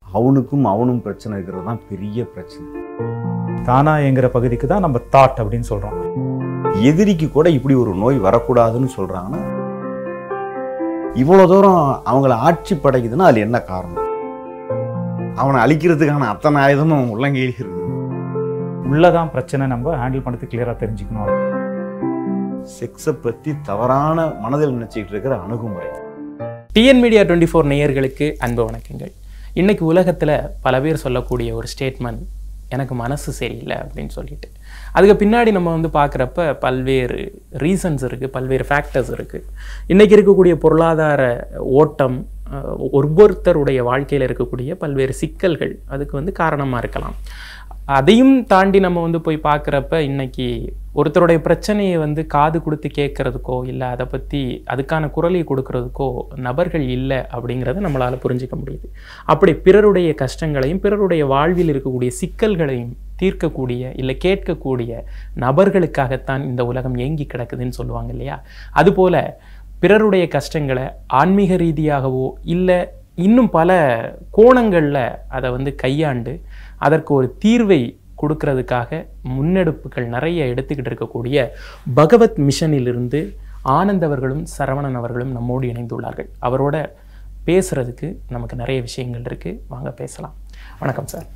அவனுக்கும் அவனும் பிரச்சனை இருக்கிறது தான் பெரிய பிரச்சனை தானாங்கிற பகுதிக்கு தான் நம்ம தாட் அப்படின்னு சொல்கிறோம் எதிரிக்கு கூட இப்படி ஒரு நோய் வரக்கூடாதுன்னு சொல்றாங்கன்னா இவ்வளோ தூரம் அவங்கள ஆட்சி படைக்குதுன்னா அது என்ன காரணம் அவனை அழிக்கிறதுக்கான அத்தனை ஆயுதமும் உள்ளங்கையில் இருக்குது உள்ளதான் பிரச்சனை நம்ம ஹேண்டில் பண்ணுறது கிளியராக தெரிஞ்சுக்கணும் செக்ஸை பற்றி தவறான மனதில் நினைச்சிக்கிட்டு இருக்கிற அணுகுமுறை டிஎன் மீடியா டுவெண்ட்டி ஃபோர் நேயர்களுக்கு அன்பு வணக்கங்கள் இன்னைக்கு உலகத்தில் பல பேர் சொல்லக்கூடிய ஒரு ஸ்டேட்மெண்ட் எனக்கு மனசு சரியில்லை அப்படின்னு சொல்லிட்டு அதுக்கு பின்னாடி நம்ம வந்து பார்க்குறப்ப பல்வேறு ரீசன்ஸ் இருக்குது பல்வேறு ஃபேக்டர்ஸ் இருக்குது இன்றைக்கி இருக்கக்கூடிய பொருளாதார ஓட்டம் அஹ், ஒவ்வொருத்தருடைய வாழ்க்கையில் இருக்கக்கூடிய பல்வேறு சிக்கல்கள் அதுக்கு வந்து காரணமாக இருக்கலாம் அதையும் தாண்டி நம்ம வந்து போய் பார்க்குறப்ப இன்னைக்கு ஒருத்தருடைய பிரச்சனையை வந்து காது கொடுத்து கேட்கறதுக்கோ இல்லை அதை பற்றி அதுக்கான குரலை கொடுக்கறதுக்கோ நபர்கள் இல்லை அப்படிங்கிறத நம்மளால் புரிஞ்சிக்க முடியுது அப்படி பிறருடைய கஷ்டங்களையும் பிறருடைய வாழ்வில் இருக்கக்கூடிய சிக்கல்களையும் தீர்க்கக்கூடிய இல்லை கேட்கக்கூடிய நபர்களுக்காகத்தான் இந்த உலகம் ஏங்கி கிடக்குதுன்னு சொல்லுவாங்க இல்லையா அதுபோல் பிறருடைய கஷ்டங்களை ஆன்மீக ரீதியாகவோ இல்லை இன்னும் பல கோணங்களில் அதை வந்து கையாண்டு அதற்கு ஒரு தீர்வை கொடுக்கறதுக்காக முன்னெடுப்புகள் நிறைய எடுத்துக்கிட்டு இருக்கக்கூடிய பகவத் மிஷனிலிருந்து ஆனந்த் அவர்களும் சரவணன் அவர்களும் நம்மோடு இணைந்துள்ளார்கள் அவரோட பேசுறதுக்கு நமக்கு நிறைய விஷயங்கள் இருக்குது வாங்க பேசலாம் வணக்கம் சார்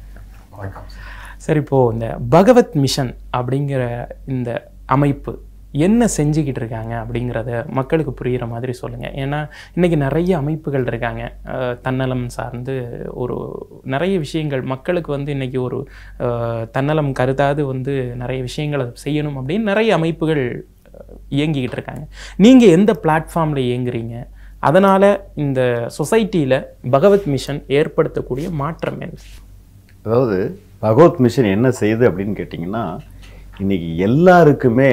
சார் இப்போது இந்த பகவத் மிஷன் அப்படிங்கிற இந்த அமைப்பு என்ன செஞ்சுக்கிட்டு இருக்காங்க அப்படிங்கிறத மக்களுக்கு புரிகிற மாதிரி சொல்லுங்கள் ஏன்னா இன்றைக்கி நிறைய அமைப்புகள் இருக்காங்க அஹ், தன்னலம் சார்ந்து ஒரு நிறைய விஷயங்கள் மக்களுக்கு வந்து இன்றைக்கி ஒரு அஹ், தன்னலம் கருதாது வந்து நிறைய விஷயங்களை செய்யணும் அப்படின்னு நிறைய அமைப்புகள் அஹ், இயங்கிக்கிட்டு இருக்காங்க நீங்கள் எந்த பிளாட்ஃபார்மில் இயங்குறீங்க அதனால் இந்த சொசைட்டியில் பகவத் மிஷன் ஏற்படுத்தக்கூடிய மாற்றம் என்ன அதாவது பகவத் மிஷன் என்ன செய்யுது அப்படின்னு கேட்டிங்கன்னா இன்னைக்கு எல்லாருக்குமே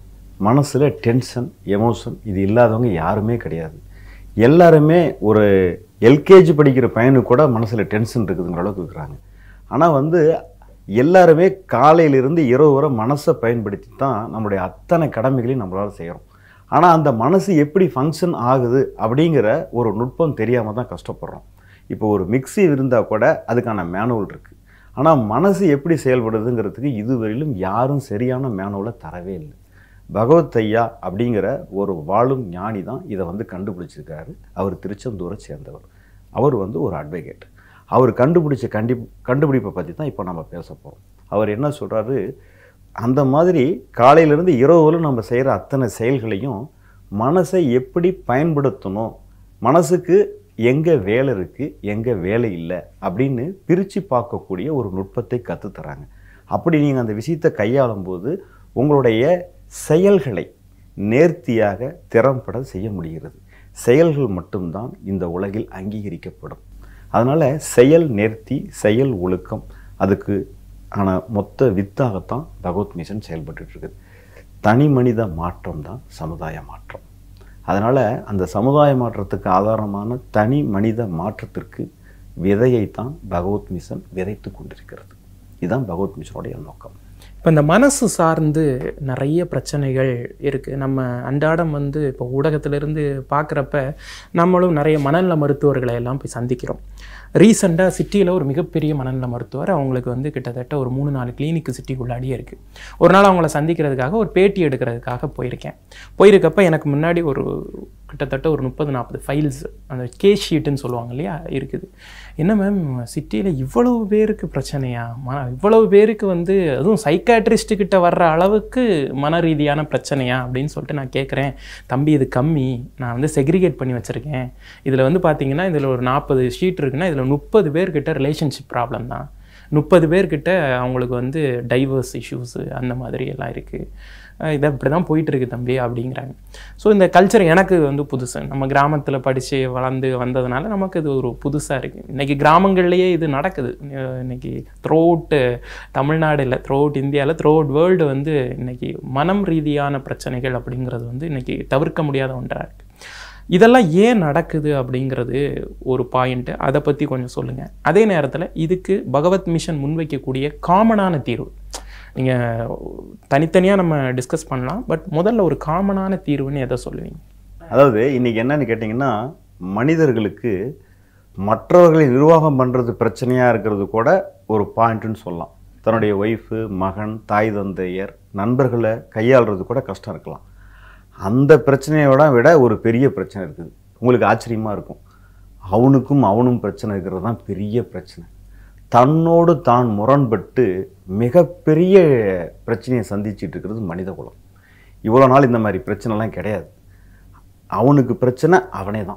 மனசில் டென்ஷன் எமோஷன் இது இல்லாதவங்க யாருமே கிடையாது எல்லாருமே ஒரு எல்கேஜி படிக்கிற பையனுக்கு கூட மனசில் டென்ஷன் இருக்குதுங்கிற அளவுக்கு இருக்கிறாங்க ஆனால் வந்து எல்லாருமே காலையிலிருந்து இரவு வரை மனசை பயன்படுத்தி தான் நம்மளுடைய அத்தனை கடமைகளையும் நம்மளால் செய்கிறோம் ஆனால் அந்த மனசு எப்படி ஃபங்க்ஷன் ஆகுது அப்படிங்கிற ஒரு நுட்பம் தெரியாமல் தான் கஷ்டப்படுறோம் இப்போ ஒரு மிக்ஸி இருந்தால் கூட அதுக்கான மேனுவல் இருக்குது ஆனால் மனசு எப்படி செயல்படுதுங்கிறதுக்கு இதுவரையிலும் யாரும் சரியான மேனுவலை தரவே இல்லை பகவத் ஐயா அப்படிங்கிற ஒரு வாழும் ஞானி தான் இதை வந்து கண்டுபிடிச்சிருக்காரு அவர் திருச்செந்தூரை சேர்ந்தவர் அவர் வந்து ஒரு அட்வொகேட் அவர் கண்டுபிடிச்ச கண்டி கண்டுபிடிப்பை பற்றி தான் இப்போ நம்ம பேச போகிறோம் அவர் என்ன சொல்கிறாரு அந்த மாதிரி காலையிலேருந்து இரவு வரை நம்ம செய்கிற அத்தனை செயல்களையும் மனசை எப்படி பயன்படுத்தணும் மனசுக்கு எங்கே வேலை இருக்குது எங்கே வேலை இல்லை அப்படின்னு பிரித்து பார்க்கக்கூடிய ஒரு நுட்பத்தை கற்றுத்தராங்க அப்படி நீங்கள் அந்த விஷயத்தை கையாளும் போது உங்களுடைய செயல்களை நேர்த்தியாக திறம்பட செய்ய முடிகிறது செயல்கள் மட்டும்தான் இந்த உலகில் அங்கீகரிக்கப்படும் அதனால் செயல் நேர்த்தி செயல் ஒழுக்கம் அதுக்கு ஆன மொத்த வித்தாகத்தான் பகவத் மிஷன் செயல்பட்டுட்டு இருக்குது தனி மனித மாற்றம் தான் சமுதாய மாற்றம் அதனால் அந்த சமுதாய மாற்றத்துக்கு ஆதாரமான தனி மனித மாற்றத்திற்கு விதையைத்தான் பகவத் மிஷன் விதைத்து கொண்டிருக்கிறது இதுதான் பகவத் மிஷனுடைய நோக்கம் இப்போ இந்த மனசு சார்ந்து நிறைய பிரச்சனைகள் இருக்குது நம்ம அன்றாடம் வந்து இப்போ ஊடகத்திலிருந்து பார்க்குறப்ப நம்மளும் நிறைய மனநல மருத்துவர்களை எல்லாம் போய் சந்திக்கிறோம் ரீசெண்டாக சிட்டியில் ஒரு மிகப்பெரிய மனநல மருத்துவர் அவங்களுக்கு வந்து கிட்டத்தட்ட ஒரு மூணு நாலு கிளினிக் சிட்டிக்குள்ளாடியே இருக்குது ஒரு நாள் அவங்கள சந்திக்கிறதுக்காக ஒரு பேட்டி எடுக்கிறதுக்காக போயிருக்கேன் போயிருக்கப்ப எனக்கு முன்னாடி ஒரு கிட்டத்தட்ட ஒரு முப்பது நாற்பது ஃபைல்ஸ் அந்த கே ஷீட்டுன்னு சொல்லுவாங்க இல்லையா இருக்குது என்ன மேம் சிட்டியில் இவ்வளவு பேருக்கு பிரச்சனையா ம இவ்வளவு பேருக்கு வந்து அதுவும் சைக்காட்ரிஸ்ட்டு கிட்ட வர்ற அளவுக்கு மன ரீதியான பிரச்சனையா அப்படின்னு சொல்லிட்டு நான் கேட்குறேன் தம்பி இது கம்மி நான் வந்து செக்ரிகேட் பண்ணி வச்சுருக்கேன் இதில் வந்து பார்த்தீங்கன்னா இதில் ஒரு நாற்பது ஷீட் இருக்குன்னா இதில் முப்பது பேர்கிட்ட ரிலேஷன்ஷிப் ப்ராப்ளம் தான் முப்பது பேர்கிட்ட அவங்களுக்கு வந்து டைவர்ஸ் இஷ்யூஸு அந்த மாதிரி எல்லாம் இருக்குது இதை இப்படி தான் போயிட்டுருக்கு தம்பி அப்படிங்கிறாங்க ஸோ இந்த கல்ச்சர் எனக்கு வந்து புதுசு நம்ம கிராமத்தில் படித்து வளர்ந்து வந்ததுனால நமக்கு இது ஒரு புதுசாக இருக்குது இன்றைக்கி கிராமங்கள்லேயே இது நடக்குது அஹ் இன்னைக்கு த்ரோட் தமிழ்நாடு இல்லை த்ரோட் இந்தியாவில் த்ரோட் வேர்ல்டு வந்து இன்னைக்கு மனம் ரீதியான பிரச்சனைகள் அப்படிங்கிறது வந்து இன்னைக்கு தவிர்க்க முடியாத ஒன்றாக இருக்குது இதெல்லாம் ஏன் நடக்குது அப்படிங்கிறது ஒரு பாயிண்ட்டு அதை பற்றி கொஞ்சம் சொல்லுங்கள் அதே நேரத்தில் இதுக்கு பகவத் மிஷன் முன்வைக்கக்கூடிய காமனான தீர்வு நீங்கள் தனித்தனியாக நம்ம டிஸ்கஸ் பண்ணலாம் பட் முதல்ல ஒரு காமனான தீர்வுன்னு எதை சொல்லுவீங்க அதாவது இன்னைக்கு என்னன்னு கேட்டிங்கன்னா மனிதர்களுக்கு மற்றவர்களை நிர்வாகம் பண்ணுறது பிரச்சனையாக இருக்கிறது கூட ஒரு பாயிண்ட்டுன்னு சொல்லலாம் தன்னுடைய ஒய்ஃபு மகன் தாய் தந்தையர் நண்பர்களை கையாளுறது கூட கஷ்டம் இருக்கலாம் அந்த பிரச்சனையோட விட ஒரு பெரிய பிரச்சனை இருக்குது உங்களுக்கு ஆச்சரியமாக இருக்கும் அவனுக்கும் அவனும் பிரச்சனை இருக்கிறது தான் பெரிய பிரச்சனை தன்னோடு தான் முரண்பட்டு மிகப்பெரிய பிரச்சனையை சந்திச்சிட்டு இருக்கிறது மனித குலம் இவ்வளோ நாள் இந்த மாதிரி பிரச்சனைலாம் கிடையாது அவனுக்கு பிரச்சனை அவனே தான்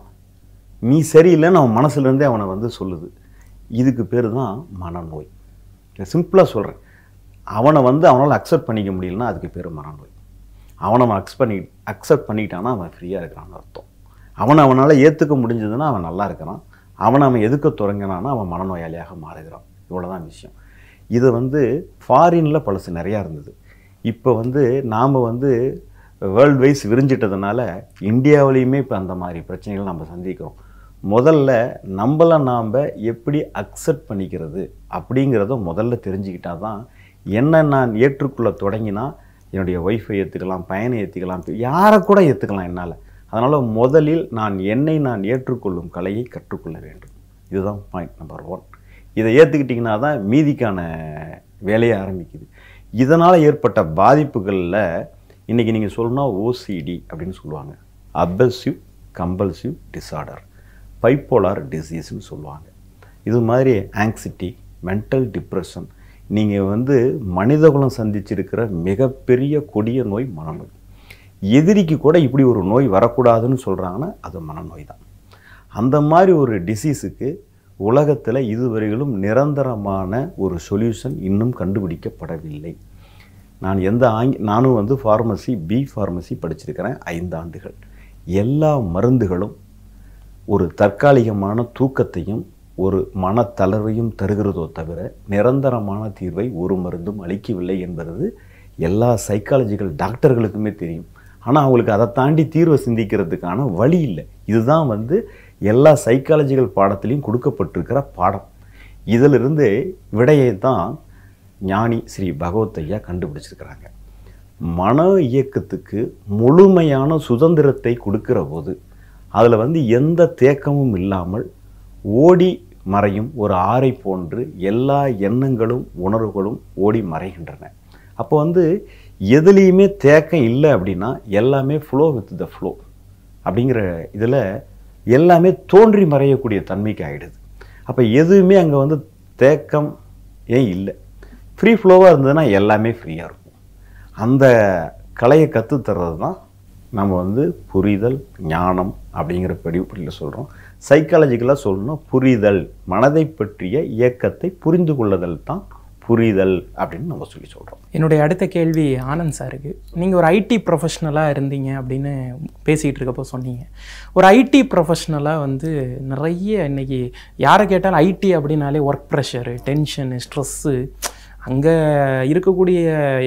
நீ சரியில்லைன்னு அவன் மனசுலேருந்தே அவனை வந்து சொல்லுது இதுக்கு பேர் தான் மனநோய் சிம்பிளாக சொல்கிறேன் அவனை வந்து அவனால் அக்செப்ட் பண்ணிக்க முடியலன்னா அதுக்கு பேர் மனநோய் அவனை அவன் அக்ஸ் பண்ணி அக்செப்ட் பண்ணிட்டான்னா அவன் ஃப்ரீயாக இருக்கிறான்னு அர்த்தம் அவனை அவனால் ஏற்றுக்க முடிஞ்சதுன்னா அவன் நல்லா இருக்கிறான் அவனை அவன் எதுக்க தொடங்கினான்னா அவன் மனநோயாளியாக மாறுகிறான் இவ்வளோதான் விஷயம் இது வந்து ஃபாரினில் பழசு நிறையா இருந்தது இப்போ வந்து நாம் வந்து வேர்ல்டு வைஸ் விரிஞ்சிட்டதுனால இந்தியாவிலையுமே இப்போ அந்த மாதிரி பிரச்சனைகள் நம்ம சந்திக்கிறோம் முதல்ல நம்மளை நாம் எப்படி அக்செப்ட் பண்ணிக்கிறது அப்படிங்கிறத முதல்ல தெரிஞ்சுக்கிட்டா தான் என்ன நான் ஏற்றுக்கொள்ள தொடங்கினா என்னுடைய ஒய்ஃபை ஏற்றுக்கலாம் பையனை ஏற்றுக்கலாம் யாரை கூட ஏற்றுக்கலாம் என்னால் அதனால் முதலில் நான் என்னை நான் ஏற்றுக்கொள்ளும் கலையை கற்றுக்கொள்ள வேண்டும் இதுதான் பாயிண்ட் நம்பர் ஒன் இதை ஏற்றுக்கிட்டிங்கன்னா தான் மீதிக்கான வேலையை ஆரம்பிக்குது இதனால் ஏற்பட்ட பாதிப்புகளில் இன்றைக்கி நீங்கள் சொல்லணும்னா ஓசிடி அப்படின்னு சொல்லுவாங்க அபசிவ் கம்பல்சிவ் டிஸார்டர் பைப்போலார் டிசீஸ்னு சொல்லுவாங்க இது மாதிரி ஆங்ஸிட்டி மென்டல் டிப்ரெஷன் நீங்கள் வந்து மனிதகுலம் சந்திச்சிருக்கிற மிகப்பெரிய கொடிய நோய் மனநோய் எதிரிக்கு கூட இப்படி ஒரு நோய் வரக்கூடாதுன்னு சொல்கிறாங்கன்னா அது மனநோய் தான் அந்த மாதிரி ஒரு டிசீஸுக்கு உலகத்தில் இதுவரையிலும் நிரந்தரமான ஒரு சொல்யூஷன் இன்னும் கண்டுபிடிக்கப்படவில்லை நான் எந்த ஆங்கி நானும் வந்து ஃபார்மசி பி ஃபார்மசி படிச்சிருக்கிறேன் ஐந்து ஆண்டுகள் எல்லா மருந்துகளும் ஒரு தற்காலிகமான தூக்கத்தையும் ஒரு மனத்தளர்வையும் தருகிறதோ தவிர நிரந்தரமான தீர்வை ஒரு மருந்தும் அளிக்கவில்லை என்பது எல்லா சைக்காலஜிக்கல் டாக்டர்களுக்குமே தெரியும் ஆனால் அவங்களுக்கு அதை தாண்டி தீர்வை சிந்திக்கிறதுக்கான வழி இல்லை இதுதான் வந்து எல்லா சைக்காலஜிக்கல் பாடத்திலையும் கொடுக்கப்பட்டிருக்கிற பாடம் இதிலிருந்து விடையை தான் ஞானி ஸ்ரீ பகவத் ஐயா கண்டுபிடிச்சிருக்கிறாங்க மன இயக்கத்துக்கு முழுமையான சுதந்திரத்தை கொடுக்கிற போது அதில் வந்து எந்த தேக்கமும் இல்லாமல் ஓடி மறையும் ஒரு ஆறை போன்று எல்லா எண்ணங்களும் உணர்வுகளும் ஓடி மறைகின்றன அப்போ வந்து எதுலேயுமே தேக்கம் இல்லை அப்படின்னா எல்லாமே ஃப்ளோ வித் த ஃப்ளோ அப்படிங்கிற இதில் எல்லாமே தோன்றி மறையக்கூடிய தன்மைக்கு ஆகிடுது அப்போ எதுவுமே அங்கே வந்து தேக்கம் ஏன் இல்லை ஃப்ரீ ஃப்ளோவாக இருந்ததுன்னா எல்லாமே ஃப்ரீயாக இருக்கும் அந்த கலையை கற்றுத்தர்றது தான் நம்ம வந்து புரிதல் ஞானம் அப்படிங்கிற படிப்படியில் சொல்கிறோம் சைக்காலஜிக்கலாக சொல்லணும் புரிதல் மனதை பற்றிய இயக்கத்தை புரிந்து கொள்ளுதல் தான் புரிதல் அப்படின்னு நம்ம சொல்லி சொல்கிறோம் என்னுடைய அடுத்த கேள்வி ஆனந்த் சாருக்கு நீங்கள் ஒரு ஐடி ப்ரொஃபஷ்னலாக இருந்தீங்க அப்படின்னு பேசிகிட்டு இருக்கப்போ சொன்னீங்க ஒரு ஐடி ப்ரொஃபஷ்னலாக வந்து நிறைய இன்னைக்கு யாரை கேட்டாலும் ஐடி அப்படின்னாலே ஒர்க் ப்ரெஷரு டென்ஷனு ஸ்ட்ரெஸ்ஸு அங்கே இருக்கக்கூடிய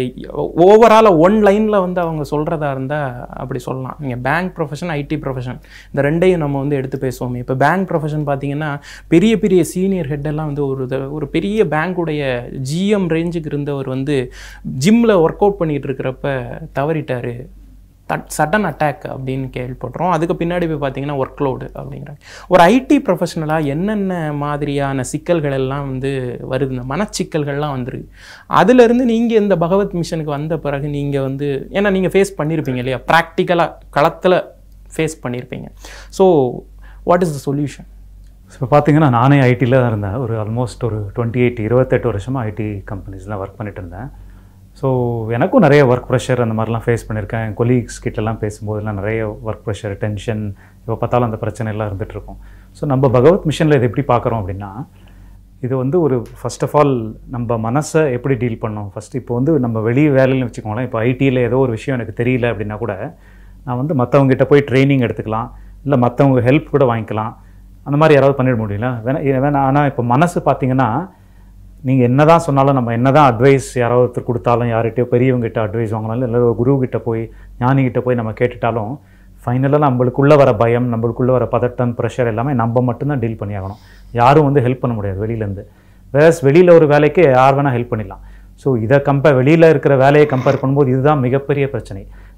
ஓவராலாக ஒன் லைனில் வந்து அவங்க சொல்கிறதா இருந்தால் அப்படி சொல்லலாம் நீங்கள் பேங்க் ப்ரொஃபஷன் ஐடி ப்ரொஃபஷன் இந்த ரெண்டையும் நம்ம வந்து எடுத்து பேசுவோமே இப்போ பேங்க் ப்ரொஃபஷன் பார்த்தீங்கன்னா பெரிய பெரிய சீனியர் ஹெட்டெல்லாம் வந்து ஒரு த- ஒரு பெரிய பேங்க்குடைய ஜிஎம் ரேஞ்சுக்கு இருந்தவர் வந்து ஜிம்மில் ஒர்க் அவுட் பண்ணிகிட்டு இருக்கிறப்ப தவறிட்டார் தட் சடன் அட்டாக் அப்படின்னு கேள்விப்படுறோம் அதுக்கு பின்னாடி போய் பார்த்தீங்கன்னா ஒர்க் லோடு அப்படிங்கிறாங்க ஒரு ஐடி ப்ரொஃபஷனலாக என்னென்ன மாதிரியான சிக்கல்கள் எல்லாம் வந்து வருது இந்த மனச்சிக்கல்கள்லாம் வந்துருக்கு அதுலேருந்து நீங்கள் இந்த பகவத் மிஷனுக்கு வந்த பிறகு நீங்கள் வந்து ஏன்னா நீங்கள் ஃபேஸ் பண்ணியிருப்பீங்க இல்லையா ப்ராக்டிக்கலாக களத்தில் ஃபேஸ் பண்ணியிருப்பீங்க so what is the solution இப்போ பார்த்தீங்கன்னா நானே ஐடியில் தான் இருந்தேன் ஒரு ஆல்மோஸ்ட் ஒரு டுவெண்ட்டி எயிட் இருபத்தெட்டு வருஷமாக ஐடி கம்பெனிஸில் ஒர்க் பண்ணிட்டு இருந்தேன் ஸோ எனக்கும் நிறைய ஒர்க் ப்ரெஷர் அந்த மாதிரிலாம் ஃபேஸ் பண்ணியிருக்கேன் என் கொலீக்ஸ் கிட்டலாம் பேசும்போதெல்லாம் நிறைய ஒர்க் ப்ரெஷர் டென்ஷன் இப்போ பார்த்தாலும் அந்த பிரச்சனை எல்லாம் இருந்துட்டு இருக்கும் ஸோ நம்ம பகவத் மிஷனில் இது எப்படி பார்க்குறோம் அப்படின்னா இது வந்து ஒரு ஃபர்ஸ்ட் ஆஃப் ஆல் நம்ம மனசை எப்படி டீல் பண்ணோம் ஃபர்ஸ்ட் இப்போ வந்து நம்ம வெளி வேலையில் வச்சுக்கோங்களேன் இப்போ ஐடியில் ஏதோ ஒரு விஷயம் எனக்கு தெரியல அப்படின்னா கூட நான் வந்து மற்றவங்ககிட்ட போய் ட்ரைனிங் எடுத்துக்கலாம் இல்லை மற்றவங்க ஹெல்ப் கூட வாங்கிக்கலாம் அந்த மாதிரி யாராவது பண்ணிட முடியல வேணா வேணா ஆனால் இப்போ மனசு பார்த்தீங்கன்னா நீங்கள் என்ன தான் சொன்னாலும் நம்ம என்ன தான் அட்வைஸ் யாராவது ஒருத்தர் கொடுத்தாலும் யார்கிட்டயோ பெரியவங்ககிட்ட அட்வைஸ் வாங்கினாலும் இல்லை ஒரு குருக்கிட்ட போய் ஞானிகிட்ட போய் நம்ம கேட்டுட்டாலும் ஃபைனலாக நம்மளுக்குள்ளே வர பயம் நம்மளுக்குள்ளே வர பதட்டம் ப்ரெஷர் எல்லாமே நம்ம மட்டும்தான் டீல் பண்ணி ஆகணும் யாரும் வந்து ஹெல்ப் பண்ண முடியாது வெளியிலேருந்து வேஸ் வெளியில் ஒரு வேலைக்கு யார் வேணால் ஹெல்ப் பண்ணிடலாம் ஸோ இதை கம்பேர் வெளியில் இருக்கிற வேலையை கம்பேர் பண்ணும்போது இதுதான் மிகப்பெரிய பிரச்சனை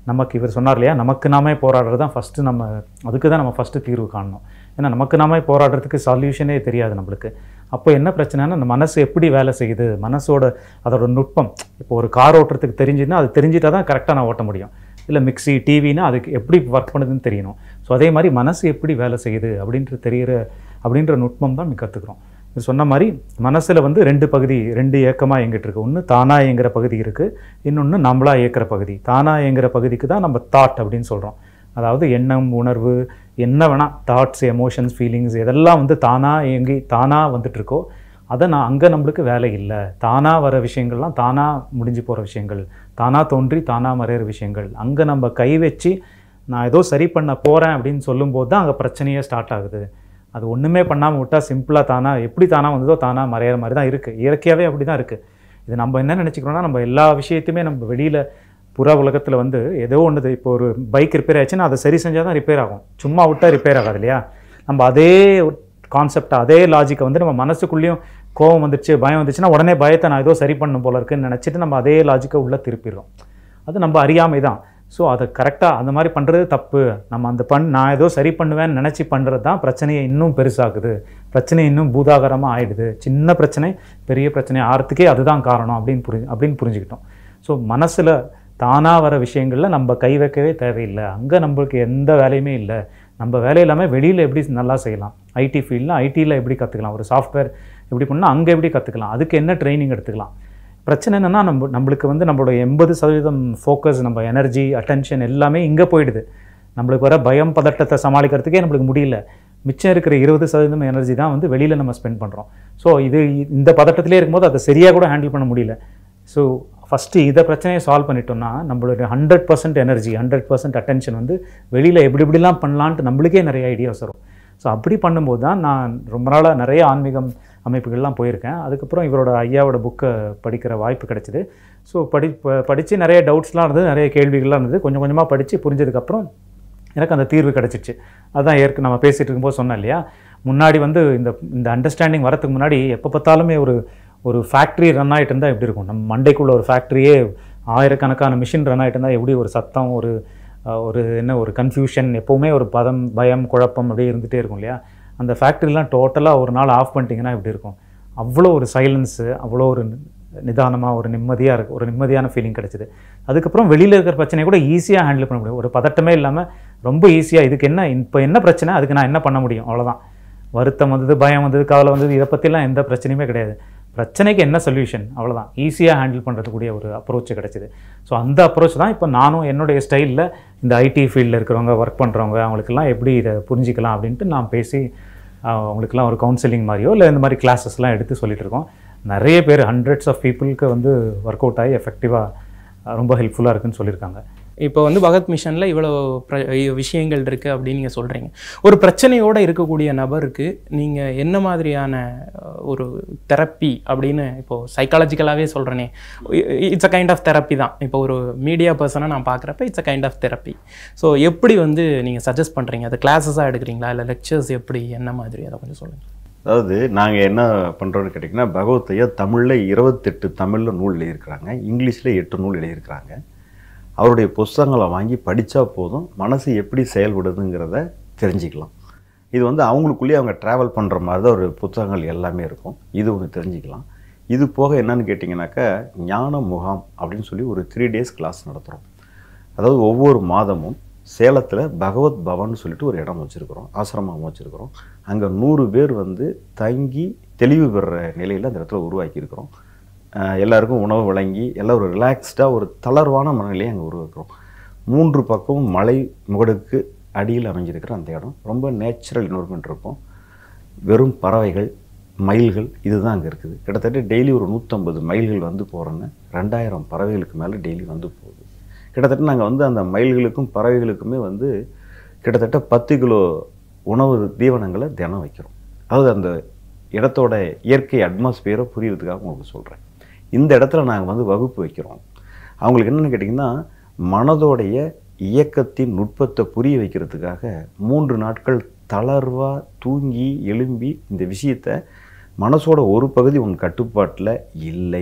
நமக்கு இவர் சொன்னார் இல்லையா நமக்கு நாமே போராடுறது தான் ஃபஸ்ட்டு நம்ம அதுக்கு தான் நம்ம ஃபஸ்ட்டு தீர்வு காணணும் ஏன்னா நமக்கு நாமே போராடுறதுக்கு சொல்யூஷனே தெரியாது நம்மளுக்கு அப்போ என்ன பிரச்சனைனா அந்த மனசு எப்படி வேலை செய்யுது மனசோட அதோட நுட்பம் இப்போ ஒரு கார் ஓட்டுறதுக்கு தெரிஞ்சுதுன்னா அது தெரிஞ்சிட்டா தான் கரெக்டாக நான் ஓட்ட முடியும் இல்லை மிக்ஸி டிவினா அதுக்கு எப்படி ஒர்க் பண்ணுதுன்னு தெரியணும் ஸோ அதே மாதிரி மனசு எப்படி வேலை செய்யுது அப்படின்ற தெரிகிற அப்படின்ற நுட்பம் தான் கற்றுக்குறோம் இது சொன்ன மாதிரி மனசில் வந்து ரெண்டு பகுதி ரெண்டு ஏக்கமாக இயங்கிட்டு இருக்கு ஒன்று தானாக இயங்குற பகுதி இருக்குது இன்னொன்று நம்மளா இயக்கிற பகுதி தானாக இயங்குற பகுதிக்கு தான் நம்ம தாட் அப்படின்னு சொல்கிறோம் அதாவது எண்ணம் உணர்வு என்ன வேணால் தாட்ஸ் எமோஷன்ஸ் ஃபீலிங்ஸ் இதெல்லாம் வந்து தானாக இயங்கி தானாக வந்துட்டு இருக்கோ அதை நான் அங்கே நம்மளுக்கு வேலை இல்லை தானாக வர விஷயங்கள்லாம் தானாக முடிஞ்சு போகிற விஷயங்கள் தானாக தோன்றி தானாக மறையிற விஷயங்கள் அங்கே நம்ம கை வச்சு நான் ஏதோ சரி பண்ண போகிறேன் அப்படின்னு சொல்லும்போது தான் அங்கே பிரச்சனையே ஸ்டார்ட் ஆகுது அது ஒன்றுமே பண்ணாமல் விட்டால் சிம்பிளாக தானாக எப்படி தானாக வந்ததோ தானாக மறையிற மாதிரி தான் இருக்குது இயற்கையாகவே அப்படி தான் இருக்குது இது நம்ம என்ன நினச்சிக்கிறோம்னா நம்ம எல்லா விஷயத்தையுமே நம்ம வெளியில் புற உலகத்தில் வந்து ஏதோ ஒன்று இப்போ ஒரு பைக் ரிப்பேர் ஆச்சுன்னா அதை சரி செஞ்சால் தான் ரிப்பேர் ஆகும் சும்மா விட்டால் ரிப்பேர் ஆகாது இல்லையா நம்ம அதே கான்செப்ட் அதே லாஜிக்கை வந்து நம்ம மனசுக்குள்ளேயும் கோவம் வந்துச்சு பயம் வந்துச்சுன்னா உடனே பயத்தை நான் ஏதோ சரி பண்ணணும் போல இருக்குன்னு நினச்சிட்டு நம்ம அதே லாஜிக்கை உள்ளே திருப்பிடுறோம் அது நம்ம அறியாமை தான் ஸோ அதை கரெக்டாக அந்த மாதிரி பண்ணுறது தப்பு நம்ம அந்த பண் நான் ஏதோ சரி பண்ணுவேன்னு நினச்சி பண்ணுறது தான் பிரச்சனையை இன்னும் பெருசாக்குது பிரச்சனை இன்னும் பூதாகரமாக ஆயிடுது சின்ன பிரச்சனை பெரிய பிரச்சனை ஆகிறதுக்கே அதுதான் காரணம் அப்படின்னு புரி அப்படின்னு புரிஞ்சுக்கிட்டோம் ஸோ மனசில் தானாக வர விஷயங்களில் நம்ம கை வைக்கவே தேவையில்லை அங்கே நம்மளுக்கு எந்த வேலையுமே இல்லை நம்ம வேலை இல்லாமல் வெளியில் எப்படி நல்லா செய்யலாம் ஐடி ஃபீல்டில் ஐடியில் எப்படி கற்றுக்கலாம் ஒரு சாஃப்ட்வேர் எப்படி பண்ணால் அங்கே எப்படி கற்றுக்கலாம் அதுக்கு என்ன ட்ரைனிங் எடுத்துக்கலாம் பிரச்சனை என்னென்னா நம்ம நம்மளுக்கு வந்து நம்மளோட எண்பது சதவீதம் ஃபோக்கஸ் நம்ம எனர்ஜி அட்டென்ஷன் எல்லாமே இங்கே போயிடுது நம்மளுக்கு வர பயம் பதட்டத்தை சமாளிக்கிறதுக்கே நம்மளுக்கு முடியல மிச்சம் இருக்கிற இருபது சதவீதம் எனர்ஜி தான் வந்து வெளியில் நம்ம ஸ்பெண்ட் பண்ணுறோம் ஸோ இது இந்த பதட்டத்திலே இருக்கும்போது அதை சரியாக கூட ஹேண்டில் பண்ண முடியல ஸோ ஃபஸ்ட்டு இதை பிரச்சனையை சால்வ் பண்ணிட்டோம்னா நம்மளுடைய hundred percent energy hundred percent attention வந்து வெளியில் எப்படி எப்படிலாம் பண்ணலான்ட்டு நம்மளுக்கே நிறைய ஐடியாஸ் வரும் ஸோ அப்படி பண்ணும்போது தான் நான் ரொம்ப நாளாக நிறைய ஆன்மீகம் அமைப்புகள்லாம் போயிருக்கேன் அதுக்கப்புறம் இவரோட ஐயாவோட புக்கை படிக்கிற வாய்ப்பு கிடைச்சிது ஸோ படி படித்து நிறைய டவுட்ஸ்லாம் இருந்தது நிறைய கேள்விகள்லாம் இருந்தது கொஞ்சம் கொஞ்சமாக படித்து புரிஞ்சதுக்கப்புறம் எனக்கு அந்த தீர்வு கிடச்சிச்சு அதான் ஏற்க நம்ம பேசிகிட்டு இருக்கும்போது சொன்னேன் இல்லையா முன்னாடி வந்து இந்த இந்த அண்டர்ஸ்டாண்டிங் வரதுக்கு முன்னாடி எப்போ பார்த்தாலுமே ஒரு ஒரு ஃபேக்ட்ரி ரன் ஆகிட்டு இருந்தால் எப்படி இருக்கும் நம்ம மண்டைக்குள்ள ஒரு ஃபேக்ட்ரியே ஆயிரக்கணக்கான மிஷின் ரன் ஆகிட்டு இருந்தால் எப்படி ஒரு சத்தம் ஒரு அஹ், ஒரு என்ன ஒரு கன்ஃபியூஷன் எப்போவுமே ஒரு பதம் பயம் குழப்பம் அப்படியே இருந்துகிட்டே இருக்கும் இல்லையா அந்த ஃபேக்ட்ரிலாம் டோட்டலாக ஒரு நாள் ஆஃப் பண்ணிட்டீங்கன்னா எப்படி இருக்கும் அவ்வளோ ஒரு சைலன்ஸு அவ்வளோ ஒரு நிதானமாக ஒரு நிம்மதியாக இருக்கு ஒரு நிம்மதியான ஃபீலிங் கிடைச்சிது அதுக்கப்புறம் வெளியில் இருக்கிற பிரச்சனையை கூட ஈஸியாக ஹேண்டில் பண்ண முடியும் ஒரு பதட்டமே இல்லாமல் ரொம்ப ஈஸியாக இதுக்கு என்ன இப்போ என்ன பிரச்சனை அதுக்கு நான் என்ன பண்ண முடியும் அவ்வளோதான் வருத்தம் வந்தது பயம் வந்தது கவலை வந்தது இதை பற்றிலாம் எந்த பிரச்சனையுமே கிடையாது பிரச்சனைக்கு என்ன சொல்யூஷன் அவ்வளோதான் ஈஸியாக ஹேண்டில் பண்ணுறதுக்கூடிய ஒரு அப்ரோச் கிடைச்சிது ஸோ அந்த அப்ரோச் தான் இப்போ நானும் என்னுடைய ஸ்டைலில் இந்த ஐடி ஃபீல்டில் இருக்கிறவங்க ஒர்க் பண்ணுறவங்க அவங்களுக்கெல்லாம் எப்படி இதை புரிஞ்சிக்கலாம் அப்படின்ட்டு நான் பேசி ஆஹ், அவங்களுக்கெல்லாம் ஒரு கவுன்சிலிங் மாதிரியோ இல்லை இந்த மாதிரி கிளாஸஸ்லாம் எடுத்து சொல்லிட்டு இருக்கோம் நிறைய பேர் ஹண்ட்ரட்ஸ் ஆஃப் பீப்புளுக்கு வந்து ஒர்க் அவுட் ஆகி எஃபெக்டிவாக ரொம்ப ஹெல்ப்ஃபுல்லாக இருக்குன்னு சொல்லியிருக்காங்க இப்போ வந்து பகத் மிஷனில் இவ்வளோ பிர விஷயங்கள் இருக்குது அப்படின்னு நீங்கள் சொல்கிறீங்க ஒரு பிரச்சனையோடு இருக்கக்கூடிய நபருக்கு நீங்கள் என்ன மாதிரியான அஹ், ஒரு தெரப்பி அப்படின்னு இப்போது சைக்காலஜிக்கலாகவே சொல்கிறேனே it's a kind of therapy தான் இப்போ ஒரு மீடியா பர்சனை நான் பார்க்குறப்ப it's a kind of therapy so எப்படி வந்து நீங்கள் சஜஸ்ட் பண்ணுறீங்க அது கிளாஸஸாக எடுக்கிறீங்களா இல்லை லெக்சர்ஸ் எப்படி என்ன மாதிரி அதை கொஞ்சம் சொல்லுங்கள் அதாவது நாங்கள் என்ன பண்ணுறோன்னு கேட்டிங்கன்னா பகவத்தையா தமிழில் இருபத்தெட்டு தமிழில் நூல் எழுதியிருக்கிறாங்க இங்கிலீஷில் எட்டு நூல் எழுதியிருக்கிறாங்க அவருடைய புஸ்தகங்களை வாங்கி படித்தா போதும் மனசு எப்படி செயல்படுதுங்கிறத தெரிஞ்சுக்கலாம் இது வந்து அவங்களுக்குள்ளேயே அவங்க ட்ராவல் பண்ணுற மாதிரி தான் ஒரு புத்தகங்கள் எல்லாமே இருக்கும் இது ஒன்று தெரிஞ்சுக்கலாம் இது போக என்னன்னு கேட்டிங்கனாக்கா ஞான முகாம் அப்படின்னு சொல்லி ஒரு த்ரீ டேஸ் கிளாஸ் நடத்துகிறோம் அதாவது ஒவ்வொரு மாதமும் சேலத்தில் பகவத் பவன் சொல்லிட்டு ஒரு இடம் வச்சுருக்கிறோம் ஆசிரமம் வச்சுருக்கிறோம் அங்கே நூறு பேர் வந்து தங்கி தெளிவு பெறுற நிலையில் அந்த இடத்துல உருவாக்கியிருக்கிறோம் அஹ் எல்லாருக்கும் உணவு வழங்கி எல்லாம் ஒரு ரிலாக்ஸ்டாக ஒரு தளர்வான மனநிலையை அங்கே உருவாக்குறோம் மூன்று பக்கமும் மலை முகடுக்கு அடியில் அமைஞ்சிருக்கிற அந்த இடம் ரொம்ப நேச்சுரல் என்வரன்மெண்ட் இருக்கும் வெறும் பறவைகள் மயில்கள் இதுதான் அங்கே இருக்குது கிட்டத்தட்ட டெய்லி ஒரு நூற்றம்பது மயில்கள் வந்து போகிறோன்னு ரெண்டாயிரம் பறவைகளுக்கு மேலே டெய்லி வந்து போகுது கிட்டத்தட்ட நாங்கள் வந்து அந்த மயில்களுக்கும் பறவைகளுக்குமே வந்து கிட்டத்தட்ட பத்து கிலோ உணவு தீவனங்களை தினம் வைக்கிறோம் அதாவது அந்த இடத்தோட இயற்கை அட்மாஸ்பியரை புரியறதுக்காக உங்களுக்கு சொல்கிறேன் இந்த இடத்துல நாங்கள் வந்து வகுப்பு வைக்கிறோம் அவங்களுக்கு என்னென்னு கேட்டிங்கன்னா மனதோடைய இயக்கத்தின் நுட்பத்தை புரிய வைக்கிறதுக்காக மூன்று நாட்கள் தளர்வாக தூங்கி எழும்பி இந்த விஷயத்தை மனசோட ஒரு பகுதி உன் கட்டுப்பாட்டில் இல்லை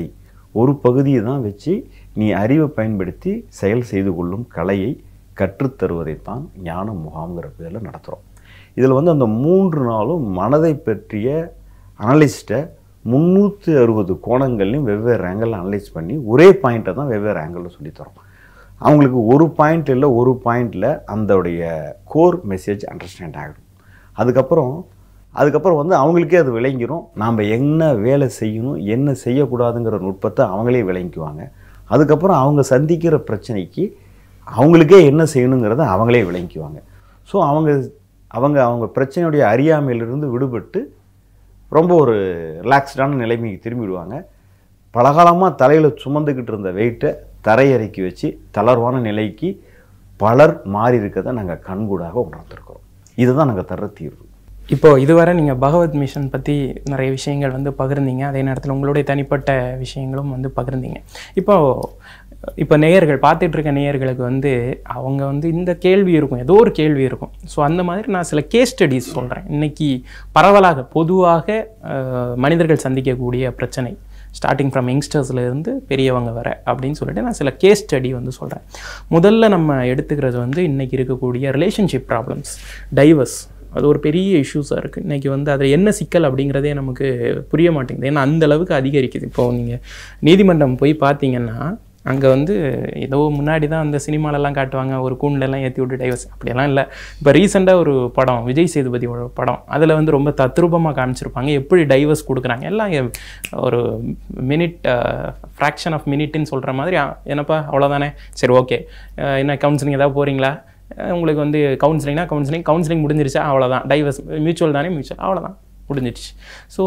ஒரு பகுதியை தான் வச்சு நீ அறிவை பயன்படுத்தி செயல் செய்து கொள்ளும் கலையை கற்றுத்தருவதைத்தான் ஞான முகாம்ங்கிற பேரில் நடத்துகிறோம் இதில் வந்து அந்த மூன்று நாளும் மனதை பற்றிய அனலிஸ்ட்டை முந்நூற்றி அறுபது கோணங்கள்லையும் வெவ்வேறு ஆங்கிளில் அனலைஸ் பண்ணி ஒரே பாயிண்ட்டை தான் வெவ்வேறு ஆங்கிளில் சொல்லித்தரோம் அவங்களுக்கு ஒரு பாயிண்ட் இல்லை ஒரு பாயிண்டில் அந்தோடைய கோர் மெசேஜ் அண்டர்ஸ்டாண்ட் ஆகிடும் அதுக்கப்புறம் அதுக்கப்புறம் வந்து அவங்களுக்கே அது விளங்கிரும் நாம் என்ன வேலை செய்யணும் என்ன செய்யக்கூடாதுங்கிற நுட்பத்தை அவங்களே விளங்கிக்குவாங்க அதுக்கப்புறம் அவங்க சந்திக்கிற பிரச்சனைக்கு அவங்களுக்கே என்ன செய்யணுங்கிறத அவங்களே விளங்கிக்குவாங்க ஸோ அவங்க அவங்க அவங்க பிரச்சனையுடைய அறியாமையிலிருந்து விடுபட்டு ரொம்ப ஒரு ரிலாக்ஸ்டான நிலைமைக்கு திரும்பிடுவாங்க பலகாலமாக தலையில் சுமந்துக்கிட்டு இருந்த வெயிட்டை தரையிறக்கி வச்சு தளர்வான நிலைக்கு பலர் மாறி இருக்கதை நாங்கள் கண்கூடாக உணர்ந்திருக்கிறோம் இதுதான் நாங்கள் தர்ற தீர்வு இப்போ இதுவரை நீங்கள் பகவத் மிஷன் பற்றி நிறைய விஷயங்கள் வந்து பகிர்ந்தீங்க அதே நேரத்தில் உங்களுடைய தனிப்பட்ட விஷயங்களும் வந்து பகிர்ந்தீங்க இப்போ இப்போ நேயர்கள் பார்த்துட்டு இருக்க நேயர்களுக்கு வந்து அவங்க வந்து இந்த கேள்வி இருக்கும் ஏதோ ஒரு கேள்வி இருக்கும் ஸோ அந்த மாதிரி நான் சில கேஸ் ஸ்டடீஸ் சொல்கிறேன் இன்னைக்கு பரவலாக பொதுவாக அஹ், மனிதர்கள் சந்திக்கக்கூடிய பிரச்சனை ஸ்டார்டிங் ஃப்ரம் யங்ஸ்டர்ஸ்ல இருந்து பெரியவங்க வர அப்படின்னு சொல்லிட்டு நான் சில கேஸ் ஸ்டடி வந்து சொல்கிறேன் முதல்ல நம்ம எடுத்துக்கிறது வந்து இன்னைக்கு இருக்கக்கூடிய ரிலேஷன்ஷிப் ப்ராப்ளம்ஸ் டைவர்ஸ் அது ஒரு பெரிய இஷ்யூஸாக இருக்குது இன்றைக்கி வந்து அதில் என்ன சிக்கல் அப்படிங்கிறதே நமக்கு புரிய மாட்டேங்குது ஏன்னா அந்த அளவுக்கு அதிகரிக்குது இப்போது நீங்கள் நீதிமன்றம் போய் பார்த்தீங்கன்னா அங்கே வந்து ஏதோ முன்னாடி தான் அந்த சினிமாலெல்லாம் காட்டுவாங்க ஒரு கூண்டெல்லாம் ஏற்றி விட்டு டைவர்ஸ் அப்படியெல்லாம் இல்லை இப்போ ரீசெண்டாக ஒரு படம் விஜய் சேதுபதியோட படம் அதில் வந்து ரொம்ப தத்ரூபமாக காமிச்சிருப்பாங்க எப்படி டைவர்ஸ் கொடுக்குறாங்க எல்லாம் எ- ஒரு மினிட் ஃப்ராக்ஷன் ஆஃப் மினிட்னு சொல்கிற மாதிரி "ஆ, என்னப்பா அவ்வளோதானே சரி ஓகே என்ன கவுன்சிலிங் ஏதாவது போகிறீங்களா அஹ் உங்களுக்கு வந்து கவுன்சிலிங்னா கவுன்சிலிங் கவுன்சிலிங் முடிஞ்சிருச்சா அவ்வளோதான் டைவர்ஸ் மியூச்சுவல் தானே மியூச்சுவல் அவ்வளோதான் முடிஞ்சிடுச்சு ஸோ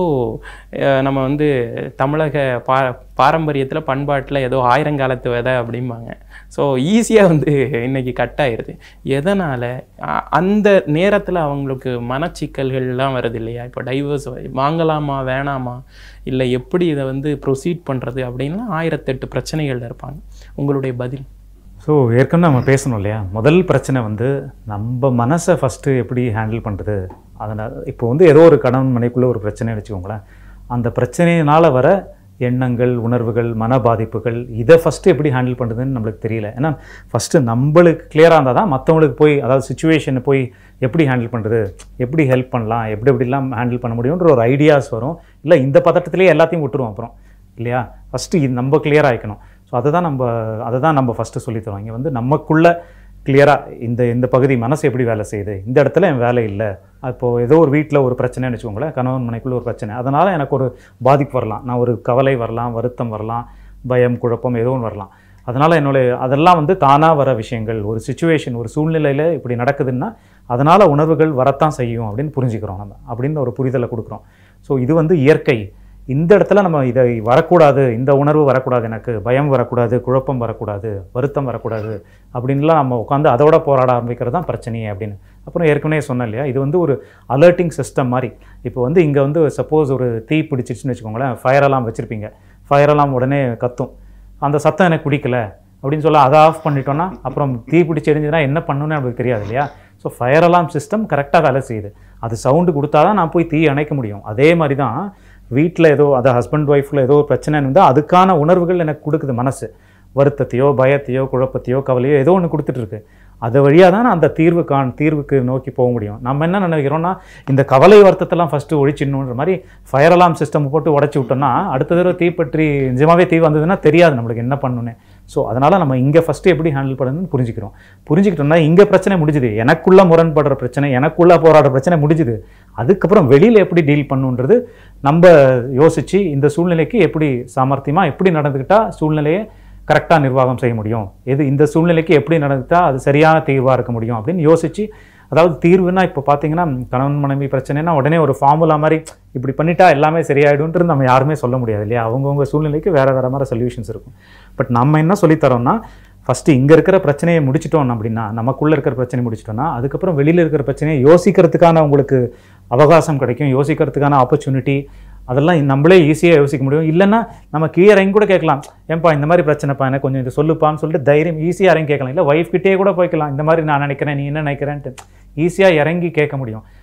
நம்ம வந்து தமிழக பா பாரம்பரியத்தில் பண்பாட்டில் ஏதோ ஆயிரங்காலத்து விதை அப்படிம்பாங்க ஸோ ஈஸியாக வந்து இன்னைக்கு கட் ஆயிருது எதனால் அந்த நேரத்தில் அவங்களுக்கு மனச்சிக்கல்கள்லாம் வருது இல்லையா இப்போ டைவர்ஸ் வாங்கலாமா வேணாமா இல்லை எப்படி இதை வந்து ப்ரொசீட் பண்ணுறது அப்படின்லாம் ஆயிரத்தெட்டு பிரச்சனைகள் இருப்பாங்க உங்களுடைய பதில் ஸோ ஏற்கனவே நம்ம பேசணும் இல்லையா முதல் பிரச்சனை வந்து நம்ம மனசை ஃபஸ்ட்டு எப்படி ஹேண்டில் பண்ணுறது அதனால் இப்போ வந்து ஏதோ ஒரு கணவன் மனைக்குள்ளே ஒரு பிரச்சனை வச்சுக்கோங்களேன் அந்த பிரச்சனையினால் வர எண்ணங்கள் உணர்வுகள் மன பாதிப்புகள் இதை ஃபஸ்ட்டு எப்படி ஹேண்டில் பண்ணுறதுன்னு நம்மளுக்கு தெரியல ஏன்னா ஃபஸ்ட்டு நம்மளுக்கு கிளியராக இருந்தால் தான் மற்றவங்களுக்கு போய் அதாவது சுச்சுவேஷனை போய் எப்படி ஹேண்டில் பண்ணுறது எப்படி ஹெல்ப் பண்ணலாம் எப்படி எப்படிலாம் ஹேண்டில் பண்ண முடியுன்ற ஒரு ஐடியாஸ் வரும் இல்லை இந்த பதட்டத்திலேயே எல்லாத்தையும் விட்டுருவோம் அப்புறம் இல்லையா ஃபஸ்ட்டு இது நம்ம கிளியர் ஆகிக்கணும் ஸோ அதை தான் நம்ம அதை தான் நம்ம ஃபஸ்ட்டு சொல்லித்தரோம் இங்கே வந்து நமக்குள்ள கிளியராக இந்த இந்த பகுதி மனசு எப்படி வேலை செய்யுது இந்த இடத்துல என் வேலை இல்லை அப்போது ஏதோ ஒரு வீட்டில் ஒரு பிரச்சனைன்னு வச்சுக்கோங்களேன் கணவன் மனைக்குள்ள ஒரு பிரச்சனை அதனால் எனக்கு ஒரு பாதிப்பு வரலாம் நான் ஒரு கவலை வரலாம் வருத்தம் வரலாம் பயம் குழப்பம் ஏதோ ஒன்று வரலாம் அதனால் என்னுடைய அதெல்லாம் வந்து தானாக வர விஷயங்கள் ஒரு சுச்சுவேஷன் ஒரு சூழ்நிலையில் இப்படி நடக்குதுன்னா அதனால் உணர்வுகள் வரத்தான் செய்யும் அப்படின்னு புரிஞ்சுக்கிறோம் நம்ம அப்படின்னு ஒரு புரிதலை கொடுக்குறோம் ஸோ இது வந்து இயற்கை இந்த இடத்துல நம்ம இதை வரக்கூடாது இந்த உணர்வு வரக்கூடாது எனக்கு பயம் வரக்கூடாது குழப்பம் வரக்கூடாது வருத்தம் வரக்கூடாது அப்படின்லாம் நம்ம உட்காந்து அதோட போராட ஆரம்பிக்கிறது தான் பிரச்சனையே அப்படின்னு அப்புறம் ஏற்கனவே சொன்னேன் இல்லையா இது வந்து ஒரு அலர்ட்டிங் சிஸ்டம் மாதிரி இப்போ வந்து இங்கே வந்து சப்போஸ் ஒரு தீ பிடிச்சிச்சுன்னு வச்சுக்கோங்களேன் ஃபயர் அலாம் வச்சுருப்பீங்க ஃபயர் அலாம் உடனே கத்தும் அந்த சத்தம் எனக்கு பிடிக்கல அப்படின்னு சொல்ல அதை ஆஃப் பண்ணிட்டோன்னா அப்புறம் தீ பிடிச்சி எரிஞ்சுதுன்னா என்ன பண்ணணும்னு நமக்கு தெரியாது இல்லையா ஸோ ஃபயர் அலாம் சிஸ்டம் கரெக்டாக வேலை செய்யுது அது சவுண்டு கொடுத்தா தான் நான் போய் தீ அணைக்க முடியும் அதே மாதிரி தான் வீட்டில் ஏதோ அது ஹஸ்பண்ட் ஒய்ஃபில் ஏதோ ஒரு பிரச்சனை இருந்தால் அதுக்கான உணர்வுகள் எனக்கு கொடுக்குது மனசு வருத்தத்தையோ பயத்தையோ குழப்பத்தையோ கவலையோ ஏதோ ஒன்று கொடுத்துட்ருக்கு அது வழியாக தான் நான் அந்த தீர்வுக்கான தீர்வுக்கு நோக்கி போக முடியும் நம்ம என்ன நினைக்கிறோம்னா இந்த கவலை வருத்தத்தெல்லாம் ஃபஸ்ட்டு ஒழிச்சிடணுன்ற மாதிரி ஃபயர் அலாம் சிஸ்டம் போட்டு உடச்சி விட்டோம்னா அடுத்த தடவை தீப்பற்றி நிஜமாவே தீ வந்ததுன்னா தெரியாது நம்மளுக்கு என்ன பண்ணணும்னு ஸோ அதனால் நம்ம இங்கே ஃபஸ்ட்டு எப்படி ஹேண்டில் பண்ணணும்னு புரிஞ்சுக்கிறோம் புரிஞ்சுக்கிட்டோம்னா இங்கே பிரச்சனை முடிஞ்சுது எனக்குள்ள முரண்படுற பிரச்சனை எனக்குள்ள போராடுற பிரச்சனை முடிஞ்சுது அதுக்கப்புறம் வெளியில் எப்படி டீல் பண்ணுன்றது நம்ம யோசித்து இந்த சூழ்நிலைக்கு எப்படி சாமர்த்தியமாக எப்படி நடந்துக்கிட்டா சூழ்நிலையை கரெக்டாக நிர்வாகம் செய்ய முடியும் எது இந்த சூழ்நிலைக்கு எப்படி நடந்துட்டா அது சரியான தீர்வாக இருக்க முடியும் அப்படின்னு யோசித்து அதாவது தீர்வுனா இப்போ பார்த்தீங்கன்னா கணவன் மனைவி பிரச்சனைனா உடனே ஒரு ஃபார்முலா மாதிரி இப்படி பண்ணிட்டா எல்லாமே சரியாயிடும்ன்றது நம்ம யாருமே சொல்ல முடியாது இல்லையா அவங்கவுங்க சூழ்நிலைக்கு வேறு வேறு மாதிரி சொல்யூஷன்ஸ் இருக்கும் பட் நம்ம என்ன சொல்லித்தரோம்னா ஃபஸ்ட்டு இங்கே இருக்கிற பிரச்சனையை முடிச்சிட்டோம் அப்படின்னா நமக்குள்ளே இருக்கிற பிரச்சனையை முடிச்சிட்டோம்னா அதுக்கப்புறம் வெளியில் இருக்கிற பிரச்சனையை யோசிக்கிறதுக்கான உங்களுக்கு அவகாசம் கிடைக்கும் யோசிக்கிறதுக்கான ஆப்பர்ச்சுனிட்டி அதெல்லாம் நம்மளே ஈஸியாக யோசிக்க முடியும் இல்லைன்னா நம்ம கீழே இறங்கி கூட கேட்கலாம் ஏன்பா இந்த மாதிரி பிரச்சனைப்பா எனக்கு கொஞ்சம் இது சொல்லுப்பான்னு சொல்லிட்டு தைரியம் ஈஸியாக இறங்கி கேட்கலாம் இல்லை ஒய்ஃப் கிட்டே கூட போய்க்கலாம் இந்த மாதிரி நான் நினைக்கிறேன் நீ என்ன நினைக்கிறேன்ட்டு ஈஸியாக இறங்கி கேட்க முடியும்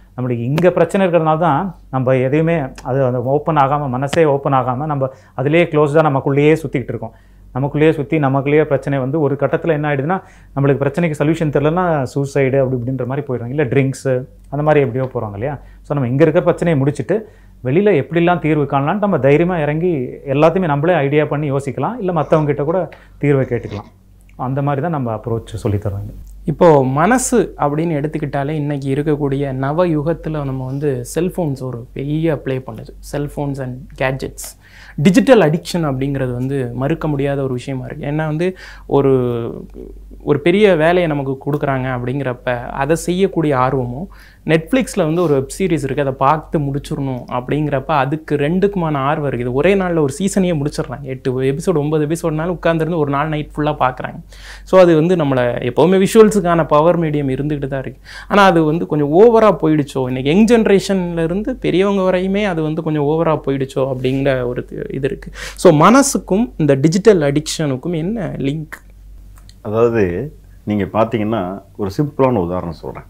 நம்மளுக்கு இங்கே பிரச்சனை இருக்கிறதுனால தான் நம்ம எதையுமே அது அந்த ஓப்பன் ஆகாமல் மனசே ஓப்பன் ஆகாமல் நம்ம அதிலே க்ளோஸ்டாக நமக்குள்ளேயே சுற்றிக்கிட்டு இருக்கோம் நமக்குள்ளேயே சுற்றி நமக்குள்ளேயே பிரச்சனை வந்து ஒரு கட்டத்தில் என்ன ஆயிடுதுன்னா நம்மளுக்கு பிரச்சனைக்கு சொல்யூஷன் தெரிலனா சூசைடு அப்படி இப்படின்ற மாதிரி போயிடுவாங்க இல்லை ட்ரிங்க்ஸு அந்த மாதிரி எப்படியோ போகிறாங்க இல்லையா ஸோ நம்ம இங்கே இருக்கிற பிரச்சனையை முடிச்சுட்டு வெளியில் எப்படிலாம் தீர்வு காணலாம்னு நம்ம தைரியமாக இறங்கி எல்லாத்தையுமே நம்மளே ஐடியா பண்ணி யோசிக்கலாம் இல்லை மற்றவங்க கிட்ட கூட தீர்வை கேட்டுக்கலாம் அந்த மாதிரி தான் நம்ம அப்ரோச் சொல்லித்தரோங்க இப்போ மனசு அப்படின்னு எடுத்துக்கிட்டாலே இன்னைக்கு இருக்கக்கூடிய நவ யுகத்தில் நம்ம வந்து செல்ஃபோன்ஸ் ஒரு பெரிய ப்ளே பண்ணுது cellphones and gadgets digital addiction அப்படிங்கிறது வந்து மறுக்க முடியாத ஒரு விஷயமா இருக்குது ஏன்னா வந்து ஒரு ஒரு பெரிய வேலையை நமக்கு கொடுக்குறாங்க அப்படிங்கிறப்ப அதை செய்யக்கூடிய ஆர்வமும் நெட்ஃப்ளிக்ஸில் வந்து ஒரு வெப் சீரிஸ் இருக்குது அதை பார்த்து முடிச்சிடணும் அப்படிங்கிறப்ப அதுக்கு ரெண்டுக்குமான ஆர்வம் இருக்குது ஒரே நாளில் ஒரு சீசனையே முடிச்சிடுறாங்க எட்டு எபிசோடு ஒன்பது எபிசோட்னாலும் உட்காந்துருந்து ஒரு நாள் நைட் ஃபுல்லாக பார்க்குறாங்க ஸோ அது வந்து நம்மளை எப்போவுமே விஷுவல்ஸுக்கான பவர் மீடியம் இருந்துக்கிட்டு தான் இருக்குது ஆனால் அது வந்து கொஞ்சம் ஓவராக போயிடுச்சோ இன்னைக்கு யங் ஜென்ரேஷன்ல இருந்து பெரியவங்க வரையுமே அது வந்து கொஞ்சம் ஓவராக போயிடுச்சோ அப்படிங்கிற ஒரு இது- இது இருக்குது ஸோ மனசுக்கும் இந்த டிஜிட்டல் அடிக்ஷனுக்கும் என்ன லிங்க் அதாவது நீங்கள் பார்த்தீங்கன்னா ஒரு சிம்பிளான உதாரணம் சொல்கிறேன்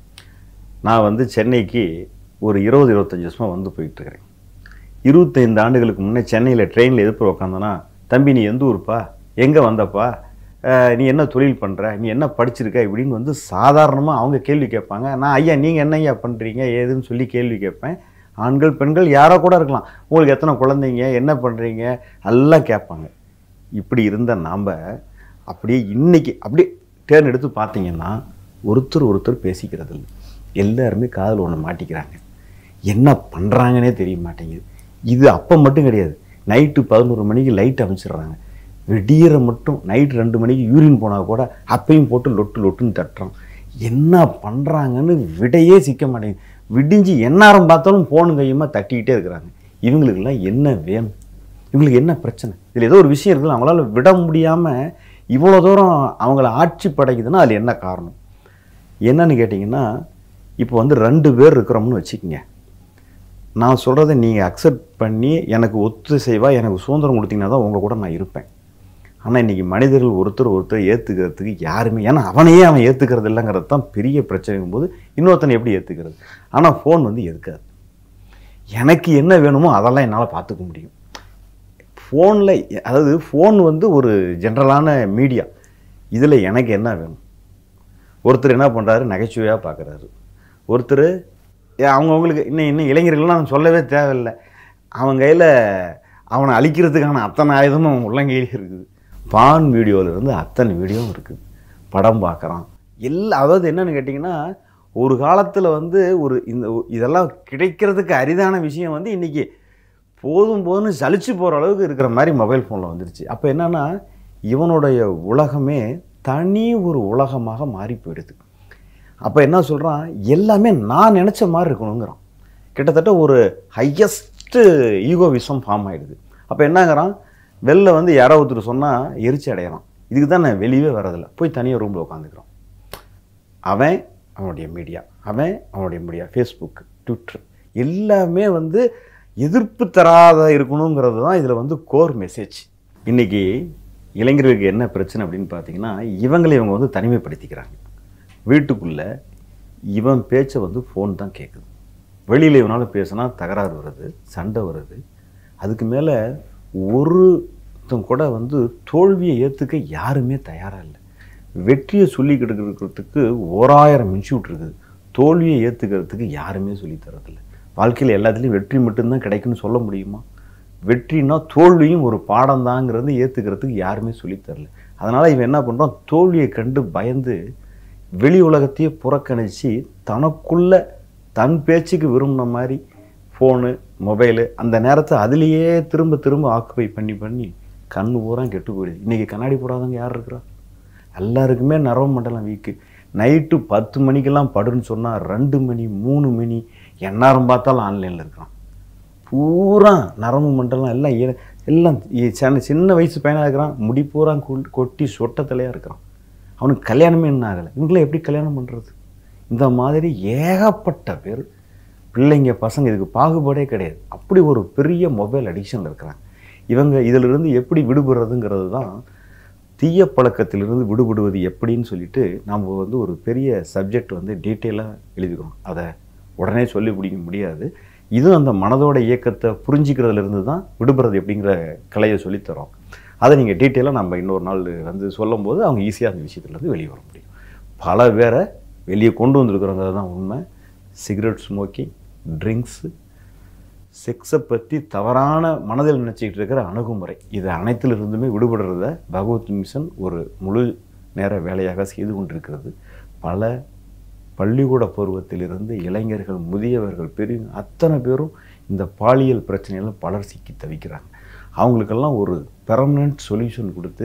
நான் வந்து சென்னைக்கு ஒரு இருபது இருபத்தஞ்சி வருஷமாக வந்து போயிட்டுருக்கிறேன் இருபத்தைந்து ஆண்டுகளுக்கு முன்னே சென்னையில் ட்ரெயினில் எதிர்ப்பு உக்காந்தனா தம்பி நீ எந்த ஊருப்பா எங்கே வந்தப்பா அஹ், நீ என்ன தொழில் பண்ணுற நீ என்ன படிச்சிருக்க இப்படின்னு வந்து சாதாரணமாக அவங்க கேள்வி கேட்பாங்க நான் ஐயா நீங்கள் என்ன ஐயா பண்ணுறீங்க ஏதுன்னு சொல்லி கேள்வி கேட்பேன் ஆண்கள் பெண்கள் யாரோ கூட இருக்கலாம் உங்களுக்கு எத்தனை குழந்தைங்க என்ன பண்ணுறீங்க எல்லாம் கேட்பாங்க இப்படி இருந்த நாம் அப்படியே இன்னைக்கு அப்படியே டேர்ன் எடுத்து பார்த்தீங்கன்னா ஒருத்தர் ஒருத்தர் பேசிக்கிறது இல்லை எல்லாருமே காதில் ஒன்று மாட்டிக்கிறாங்க என்ன பண்ணுறாங்கன்னே தெரிய மாட்டேங்குது இது அப்போ மட்டும் கிடையாது நைட்டு பதினோரு மணிக்கு லைட் அமைச்சிடுறாங்க விடியற மட்டும் நைட் ரெண்டு மணிக்கு யூரின் போனால் கூட அப்பையும் போட்டு லொட்டு லொட்டுன்னு தட்டுறோம் என்ன பண்ணுறாங்கன்னு விடையே சிக்க மாட்டேங்குது விடிஞ்சு எந்நேரம் பார்த்தாலும் ஃபோனு கையுமா தட்டிக்கிட்டே இருக்கிறாங்க இவங்களுக்கெல்லாம் என்ன வேணும் இவங்களுக்கு என்ன பிரச்சனை இதில் ஏதோ ஒரு விஷயம் இருக்குல்ல அவங்களால விட முடியாமல் இவ்வளோ தூரம் அவங்கள ஆட்சி படைக்குதுன்னா அதில் என்ன காரணம் என்னன்னு கேட்டிங்கன்னா இப்போ வந்து ரெண்டு பேர் இருக்கிறோம்னு வச்சுக்கோங்க நான் சொல்கிறத நீங்கள் அக்செப்ட் பண்ணி எனக்கு ஒத்துசைவா எனக்கு சுதந்திரம் கொடுத்தீங்கன்னா தான் உங்கள் கூட நான் இருப்பேன் ஆனால் இன்றைக்கி மனிதர்கள் ஒருத்தர் ஒருத்தர் ஏற்றுக்கிறதுக்கு யாருமே ஏன்னா அவனையே அவன் ஏற்றுக்கிறது இல்லைங்கிறது தான் பெரிய பிரச்சனைங்கும் போது இன்னொருத்தனை எப்படி ஏற்றுக்கிறது ஆனால் ஃபோன் வந்து எதுக்காது எனக்கு என்ன வேணுமோ அதெல்லாம் என்னால் பார்த்துக்க முடியும் ஃபோனில் அதாவது ஃபோன் வந்து ஒரு ஜென்ரலான மீடியா இதில் எனக்கு என்ன வேணும் ஒருத்தர் என்ன பண்ணுறாரு நகைச்சுவையாக பார்க்குறாரு ஒருத்தர் அவங்கவுங்களுக்கு இன்னும் இன்னும் இளைஞர்கள்லாம் சொல்லவே தேவையில்லை அவன் கையில் அவனை அழிக்கிறதுக்கான அத்தனை ஆயுதமும் அவன் உள்ளங்கையிலே இருக்குது பான் வீடியோவில் இருந்து அத்தனை வீடியோவும் இருக்குது படம் பார்க்குறான் எல்லா அதாவது என்னன்னு கேட்டிங்கன்னா ஒரு காலத்தில் வந்து ஒரு இந்த இதெல்லாம் கிடைக்கிறதுக்கு அரிதான விஷயம் வந்து இன்றைக்கி போதும் போதும்னு சலிச்சு போகிற அளவுக்கு இருக்கிற மாதிரி மொபைல் ஃபோனில் வந்துருச்சு அப்போ என்னன்னா இவனுடைய உலகமே தனி ஒரு உலகமாக மாறி போயிடுது அப்போ என்ன சொல்கிறான் எல்லாமே நான் நினச்ச மாதிரி இருக்கணுங்கிறான் கிட்டத்தட்ட ஒரு ஹையஸ்ட்டு ஈகோவிசம் ஃபார்ம் ஆயிடுது அப்போ என்னங்கிறான் வெளில வந்து யாரோ ஒருத்தர் சொன்னால் எரிச்சு அடையிறான் இதுக்கு தான் நான் வெளியவே வரதில்லை போய் தனியாக ரூமில் உட்காந்துக்கிறான் அவன் அவனுடைய மீடியா அவன் அவனுடைய மீடியா ஃபேஸ்புக் ட்விட்டர் எல்லாமே வந்து எதிர்ப்பு தராத இருக்கணுங்கிறது தான் இதில் வந்து கோர் மெசேஜ் இன்றைக்கி இளைஞர்களுக்கு என்ன பிரச்சனை அப்படின்னு பார்த்தீங்கன்னா இவங்களை இவங்க வந்து தனிமைப்படுத்திக்கிறாங்க வீட்டுக்குள்ளே இவன் பேச்சை வந்து ஃபோன் தான் கேட்குது வெளியில் இவனால் பேசினா தகராறு வருது சண்டை வருது அதுக்கு மேலே ஒருத்தன் கூட வந்து தோல்வியை ஏற்றுக்க யாருமே தயாராக இல்லை வெற்றியை சொல்லிக்கிட்டு இருக்கிறதுக்கு ஓராயிரம் இன்ஸ்டியூட் இருக்குது தோல்வியை ஏற்றுக்கிறதுக்கு யாருமே சொல்லித் தரதில்லை வாழ்க்கையில் எல்லாத்துலேயும் வெற்றி மட்டும்தான் கிடைக்குன்னு சொல்ல முடியுமா வெற்றினா தோல்வியும் ஒரு பாடம் தாங்கிறது ஏற்றுக்கிறதுக்கு யாருமே சொல்லித் தரல அதனால் இவன் என்ன பண்ணுறான் தோல்வியை கண்டு பயந்து வெளி உலகத்தையே புறக்கணித்து தனக்குள்ள தன் பேச்சுக்கு விரும்பின மாதிரி ஃபோனு மொபைலு அந்த நேரத்தை அதுலேயே திரும்ப திரும்ப ஆக்குபை பண்ணி பண்ணி கண்ணு பூரா கெட்டு போயிடுது இன்றைக்கி கண்ணாடி போடாதவங்க யார் இருக்கிறா எல்லாருக்குமே நரம்பு மண்டலம் வீக்கு நைட்டு பத்து மணிக்கெல்லாம் படுன்னு சொன்னால் ரெண்டு மணி மூணு மணி எந்நேரம் பார்த்தாலும் ஆன்லைனில் இருக்கிறான் பூரா நரம்பு மண்டலம் எல்லாம் ஈர- எல்லாம் இ- சின்ன சின்ன வயசு பையனாக இருக்கிறான் முடி பூரா கொ- கொட்டி சொட்ட தலையாக இருக்கிறான் அவனுக்கு கல்யாணமே என்ன ஆகலை இவங்களாம் எப்படி கல்யாணம் பண்ணுறது இந்த மாதிரி ஏகப்பட்ட பேர் பிள்ளைங்க பசங்க இதுக்கு பாகுபாடே கிடையாது அப்படி ஒரு பெரிய மொபைல் அடிக்ஷனில் இருக்கிறாங்க இவங்க இதிலிருந்து எப்படி விடுபடுறதுங்கிறது தான் தீய பழக்கத்திலிருந்து விடுபடுவது எப்படின்னு சொல்லிட்டு நாம் வந்து ஒரு பெரிய சப்ஜெக்ட் வந்து டீட்டெயிலாக எழுதிக்கிறோம் அதை உடனே சொல்லி பிடிக்க முடியாது இதுவும் அந்த மனதோட இயக்கத்தை புரிஞ்சிக்கிறதுல இருந்து தான் விடுபடுறது எப்படிங்கிற கலையை சொல்லித்தரோம் அதை நீங்கள் டீட்டெயிலாக நம்ம இன்னொரு நாள் வந்து சொல்லும்போது அவங்க ஈஸியாக அந்த விஷயத்துலேருந்து வெளியே வர முடியும் பல பேரை வெளியே கொண்டு வந்திருக்கிறோங்கிறது தான் உண்மை சிகரெட் ஸ்மோக்கிங் ட்ரிங்க்ஸு செக்ஸை பற்றி தவறான மனதில் நினச்சிக்கிட்டு இருக்கிற அணுகுமுறை இது அனைத்திலிருந்துமே விடுபடுறத பகவத் மிஷன் ஒரு முழு நேர வேலையாக செய்து கொண்டிருக்கிறது பல பள்ளிக்கூட பருவத்திலிருந்து இளைஞர்கள் முதியவர்கள் பெரிய அத்தனை பேரும் இந்த பாலியல் பிரச்சனையில பலர் சிக்கி தவிக்கிறாங்க அவங்களுக்கெல்லாம் ஒரு பெர்மனன்ட் சொல்யூஷன் கொடுத்து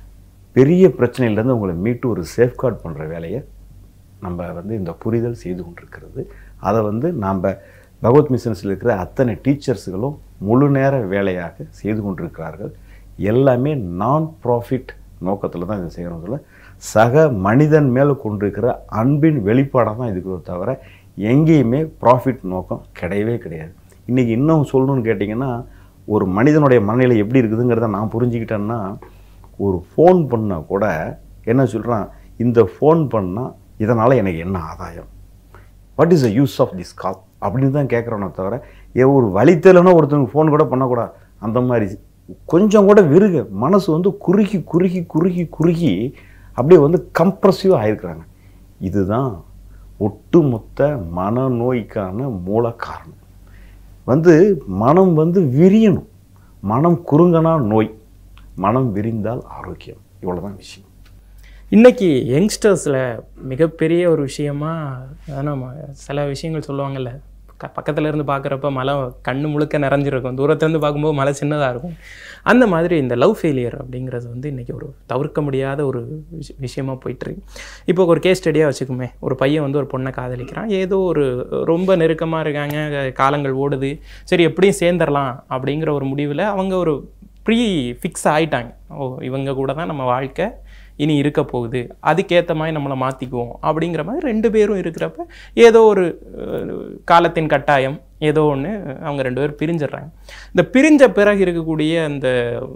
பெரிய பிரச்சனையிலேருந்து அவங்களை மீட்டு ஒரு சேஃப்கார்ட் பண்ணுற வேலையை நம்ம வந்து இந்த புரிதல் செய்து கொண்டிருக்கிறது அதை வந்து நாம் பகவத் மிஷன்ஸில் இருக்கிற அத்தனை டீச்சர்ஸுகளும் முழு நேர வேலையாக செய்து கொண்டிருக்கிறார்கள் எல்லாமே நான் ப்ராஃபிட் நோக்கத்தில் தான் இதை செய்கிறோம் சொல்ல சக மனிதன் மேலே கொண்டிருக்கிற அன்பின் வெளிப்பாடாக தான் இதுக்கு தவிர எங்கேயுமே ப்ராஃபிட் நோக்கம் கிடையவே கிடையாது இன்றைக்கி இன்னும் சொல்லணும்னு கேட்டிங்கன்னா ஒரு மனிதனுடைய மனநிலை எப்படி இருக்குதுங்கிறத நான் புரிஞ்சுக்கிட்டேன்னா ஒரு ஃபோன் பண்ணால் கூட என்ன சொல்கிறான் இந்த ஃபோன் பண்ணால் இதனால் எனக்கு என்ன ஆதாயம் what is the use of this call அப்படின்னு தான் கேட்குறோனே தவிர ஏ ஒரு வழி தெரியலன்னா ஒருத்தவங்க ஃபோன் கூட பண்ணக்கூடாது அந்த மாதிரி கொஞ்சம் கூட விருக மனசு வந்து குறுகி குறுகி குறுகி குறுகி அப்படியே வந்து கம்ப்ரஸிவ் ஆயிருக்கிறாங்க இதுதான் ஒட்டுமொத்த மனநோய்க்கான மூல காரணம் வந்து மனம் வந்து விரியணும் மனம் குறுங்கனா நோய் மனம் விரிந்தால் ஆரோக்கியம் இவ்வளவுதான் விஷயம் இன்னைக்கு யங்ஸ்டர்ஸில் மிகப்பெரிய ஒரு விஷயமா அதான் நம்ம சில விஷயங்கள் சொல்லுவாங்கல்ல க பக்கத்துல இருந்து பார்க்குறப்ப மலை கண்ணு முழுக்க நிறைஞ்சிருக்கும் தூரத்துலேருந்து பார்க்கும்போது மலை சின்னதாக இருக்கும் அந்த மாதிரி இந்த லவ் ஃபெயிலியர் அப்படிங்கிறது வந்து இன்றைக்கி ஒரு தவிர்க்க முடியாத ஒரு விஷ- விஷயமா போயிட்டுருக்கு இப்போ ஒரு கேஸ் ஸ்டடியாக வச்சுக்குமே ஒரு பையன் வந்து ஒரு பொண்ணை காதலிக்கிறான் ஏதோ ஒரு ரொம்ப நெருக்கமாக இருக்காங்க காலங்கள் ஓடுது சரி எப்படியும் சேர்ந்துடலாம் அப்படிங்கிற ஒரு முடிவில் அவங்க ஒரு ப்ரீ ஃபிக்ஸ் ஆயிட்டாங்க ஓ இவங்க கூட தான் நம்ம வாழ்க்கை இனி இருக்க போகுது அதுக்கேற்ற மாதிரி நம்மளை மாற்றிக்குவோம் அப்படிங்கிற மாதிரி ரெண்டு பேரும் இருக்கிறப்ப ஏதோ ஒரு அஹ், காலத்தின் கட்டாயம் ஏதோ ஒன்று அவங்க ரெண்டு பேரும் பிரிஞ்சிடுறாங்க இந்த பிரிஞ்ச பிறகு இருக்கக்கூடிய அந்த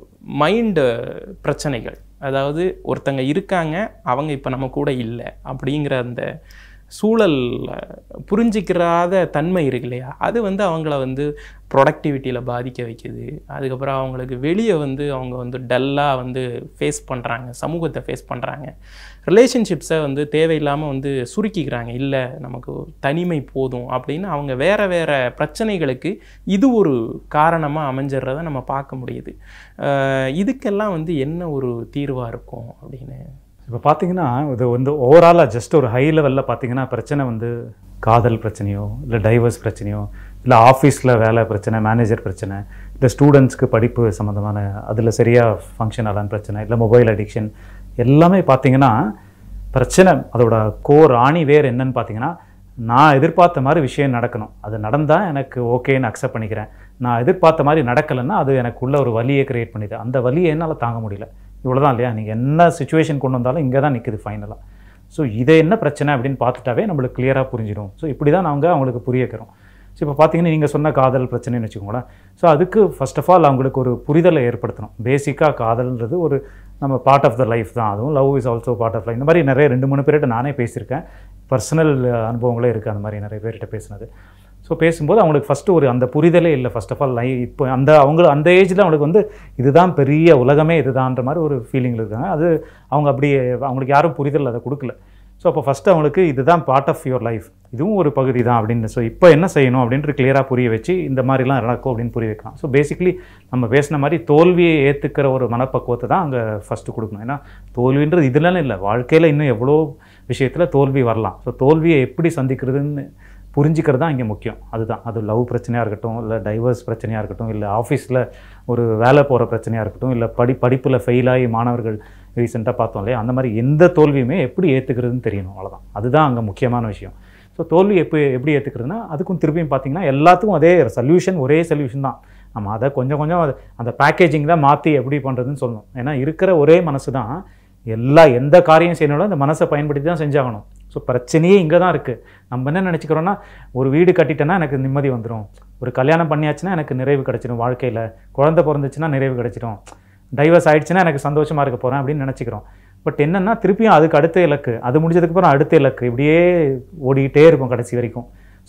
மைண்டு பிரச்சனைகள் அதாவது ஒருத்தங்க இருக்காங்க அவங்க இப்போ நம்ம கூட இல்லை அப்படிங்கிற அந்த சூழல் புரிஞ்சிக்கிறாத தன்மை இருக்கு இல்லையா அது வந்து அவங்கள வந்து ப்ரொடக்டிவிட்டியில் பாதிக்க வைக்குது அதுக்கப்புறம் அவங்களுக்கு வெளியே வந்து அவங்க வந்து டல்லாக வந்து ஃபேஸ் பண்ணுறாங்க சமூகத்தை ஃபேஸ் பண்ணுறாங்க ரிலேஷன்ஷிப்ஸை வந்து தேவையில்லாமல் வந்து சுருக்கிக்கிறாங்க இல்லை நமக்கு தனிமை போதும் அப்படின்னு அவங்க வேற வேற பிரச்சனைகளுக்கு இது ஒரு காரணமாக அமைஞ்சிடுறத நம்ம பார்க்க முடியுது அஹ் இதுக்கெல்லாம் வந்து என்ன ஒரு தீர்வாக இருக்கும் அப்படின்னு இப்போ பார்த்தீங்கன்னா இது வந்து ஓவராலாக ஜஸ்ட் ஒரு ஹை லெவலில் பார்த்தீங்கன்னா பிரச்சனை வந்து காதல் பிரச்சனையோ இல்லை டைவர்ஸ் பிரச்சனையோ இல்லை ஆஃபீஸில் வேலை பிரச்சனை மேனேஜர் பிரச்சனை இல்லை ஸ்டூடெண்ட்ஸ்க்கு படிப்பு சம்மந்தமான அதில் சரியாக ஃபங்க்ஷன் ஆகலான்னு பிரச்சனை இல்லை மொபைல் அடிக்ஷன் எல்லாமே பார்த்தீங்கன்னா பிரச்சனை அதோட கோர் ஆணி வேர் என்னன்னு பார்த்தீங்கன்னா நான் எதிர்பார்த்த மாதிரி விஷயம் நடக்கணும் அது நடந்தால் எனக்கு ஓகேன்னு அக்செப்ட் பண்ணிக்கிறேன் நான் எதிர்பார்த்த மாதிரி நடக்கலைன்னா அது எனக்குள்ள ஒரு வலியை கிரியேட் பண்ணிது அந்த வலியை என்னால் தாங்க முடியல இவ்வளோதான் இல்லையா நீங்கள் என்ன சுச்சுவேஷன் கொண்டு வந்தாலும் இங்கே தான் நிற்குது ஃபைனலாக ஸோ இதை என்ன பிரச்சனை அப்படின்னு பார்த்துட்டாவே நம்மளுக்கு கிளியராக புரிஞ்சிடும் ஸோ இப்படி தான் நாங்கள் அவங்களுக்கு புரிய வைக்கிறோம் ஸோ இப்போ பார்த்தீங்கன்னா நீங்கள் சொன்ன காதல் பிரச்சனைன்னு வச்சுக்கோங்களேன் ஸோ அதுக்கு ஃபர்ஸ்ட் ஆஃப் ஆல் அவங்களுக்கு ஒரு புரிதலை ஏற்படுத்தணும் பேசிக்காக காதல்ன்றது ஒரு நம்ம பார்ட் ஆஃப் த லைஃப் தான் அதுவும் love is also part of life இந்த மாதிரி நிறைய ரெண்டு மூணு பேர்கிட்ட நானே பேசியிருக்கேன் பர்சனல் அனுபவங்களே இருக்குது அந்த மாதிரி நிறைய பேர்கிட்ட பேசினது ஸோ பேசும்போது அவங்களுக்கு ஃபஸ்ட்டு ஒரு அந்த புரிதலே இல்லை ஃபர்ஸ்ட் ஆஃப் ஆல் லை இப்போ அந்த அவங்க அந்த ஏஜில் அவங்களுக்கு வந்து இதுதான் பெரிய உலகமே இதுதான்ற மாதிரி ஒரு ஃபீலிங்கில் இருக்காங்க அது அவங்க அப்படி அவங்களுக்கு யாரும் புரிதல் அதை கொடுக்கல ஸோ அப்போ ஃபஸ்ட்டு அவங்களுக்கு இதுதான் பார்ட் ஆஃப் யுவர் லைஃப் இதுவும் ஒரு பகுதி தான் அப்படின்னு ஸோ இப்போ என்ன செய்யணும் அப்படின்ட்டு கிளியராக புரிய வச்சு இந்த மாதிரிலாம் நடக்கும் அப்படின்னு புரிய வைக்கலாம் ஸோ பேசிக்கலி நம்ம பேசின மாதிரி தோல்வியை ஏற்றுக்கிற ஒரு மனப்பக்குவத்தை தான் அங்கே ஃபஸ்ட்டு கொடுக்கணும் ஏன்னா தோல்வின்றது இதுலன்னு இல்லை வாழ்க்கையில் இன்னும் எவ்வளோ விஷயத்தில் தோல்வி வரலாம் ஸோ தோல்வியை எப்படி சந்திக்கிறதுன்னு புரிஞ்சுக்கிறது தான் இங்கே முக்கியம் அதுதான் அது லவ் பிரச்சனையாக இருக்கட்டும் இல்லை டைவர்ஸ் பிரச்சனையாக இருக்கட்டும் இல்லை ஆஃபீஸில் ஒரு வேலை போகிற பிரச்சனையாக இருக்கட்டும் இல்லை படி படிப்பில் ஃபெயிலாகி மாணவர்கள் ரீசெண்டாக பார்த்தோம் இல்லையா அந்த மாதிரி எந்த தோல்வியுமே எப்படி ஏற்றுக்கிறதுன்னு தெரியணும் அவ்வளோதான் அதுதான் அங்கே முக்கியமான விஷயம் ஸோ தோல்வி எப்படி எப்படி ஏற்றுக்கிறதுனா அதுக்கும் திருப்பியும் பார்த்தீங்கன்னா எல்லாத்துக்கும் அதே சொல்யூஷன் ஒரே சொல்யூஷன் தான் நம்ம அதை கொஞ்சம் கொஞ்சம் அது- அந்த பேக்கேஜிங் தான் மாற்றி எப்படி பண்ணுறதுன்னு சொல்லணும் ஏன்னா இருக்கிற ஒரே மனசு தான் எல்லா எந்த காரியம் செய்யணும் இந்த மனசை பயன்படுத்தி தான் செஞ்சாகணும் ஸோ பிரச்சனையே இங்கே தான் இருக்குது நம்ம என்ன நினச்சிக்கிறோன்னா ஒரு வீடு கட்டிட்டேன்னா எனக்கு நிம்மதி வந்துடும் ஒரு கல்யாணம் பண்ணியாச்சுன்னா எனக்கு நிறைவு கிடைச்சிடும் வாழ்க்கையில் குழந்தை பிறந்துச்சுன்னா நிறைவு கிடைச்சிடும் டைவர்ஸ் ஆயிடுச்சுன்னா எனக்கு சந்தோஷமாக இருக்க போகிறேன் அப்படின்னு நினச்சிக்கிறோம் பட் என்னென்னா திருப்பியும் அதுக்கு அடுத்த இலக்கு அது முடிஞ்சதுக்கு அப்புறம் அடுத்த இலக்கு இப்படியே ஓடிக்கிட்டே இருக்கும் கடைசி வரைக்கும்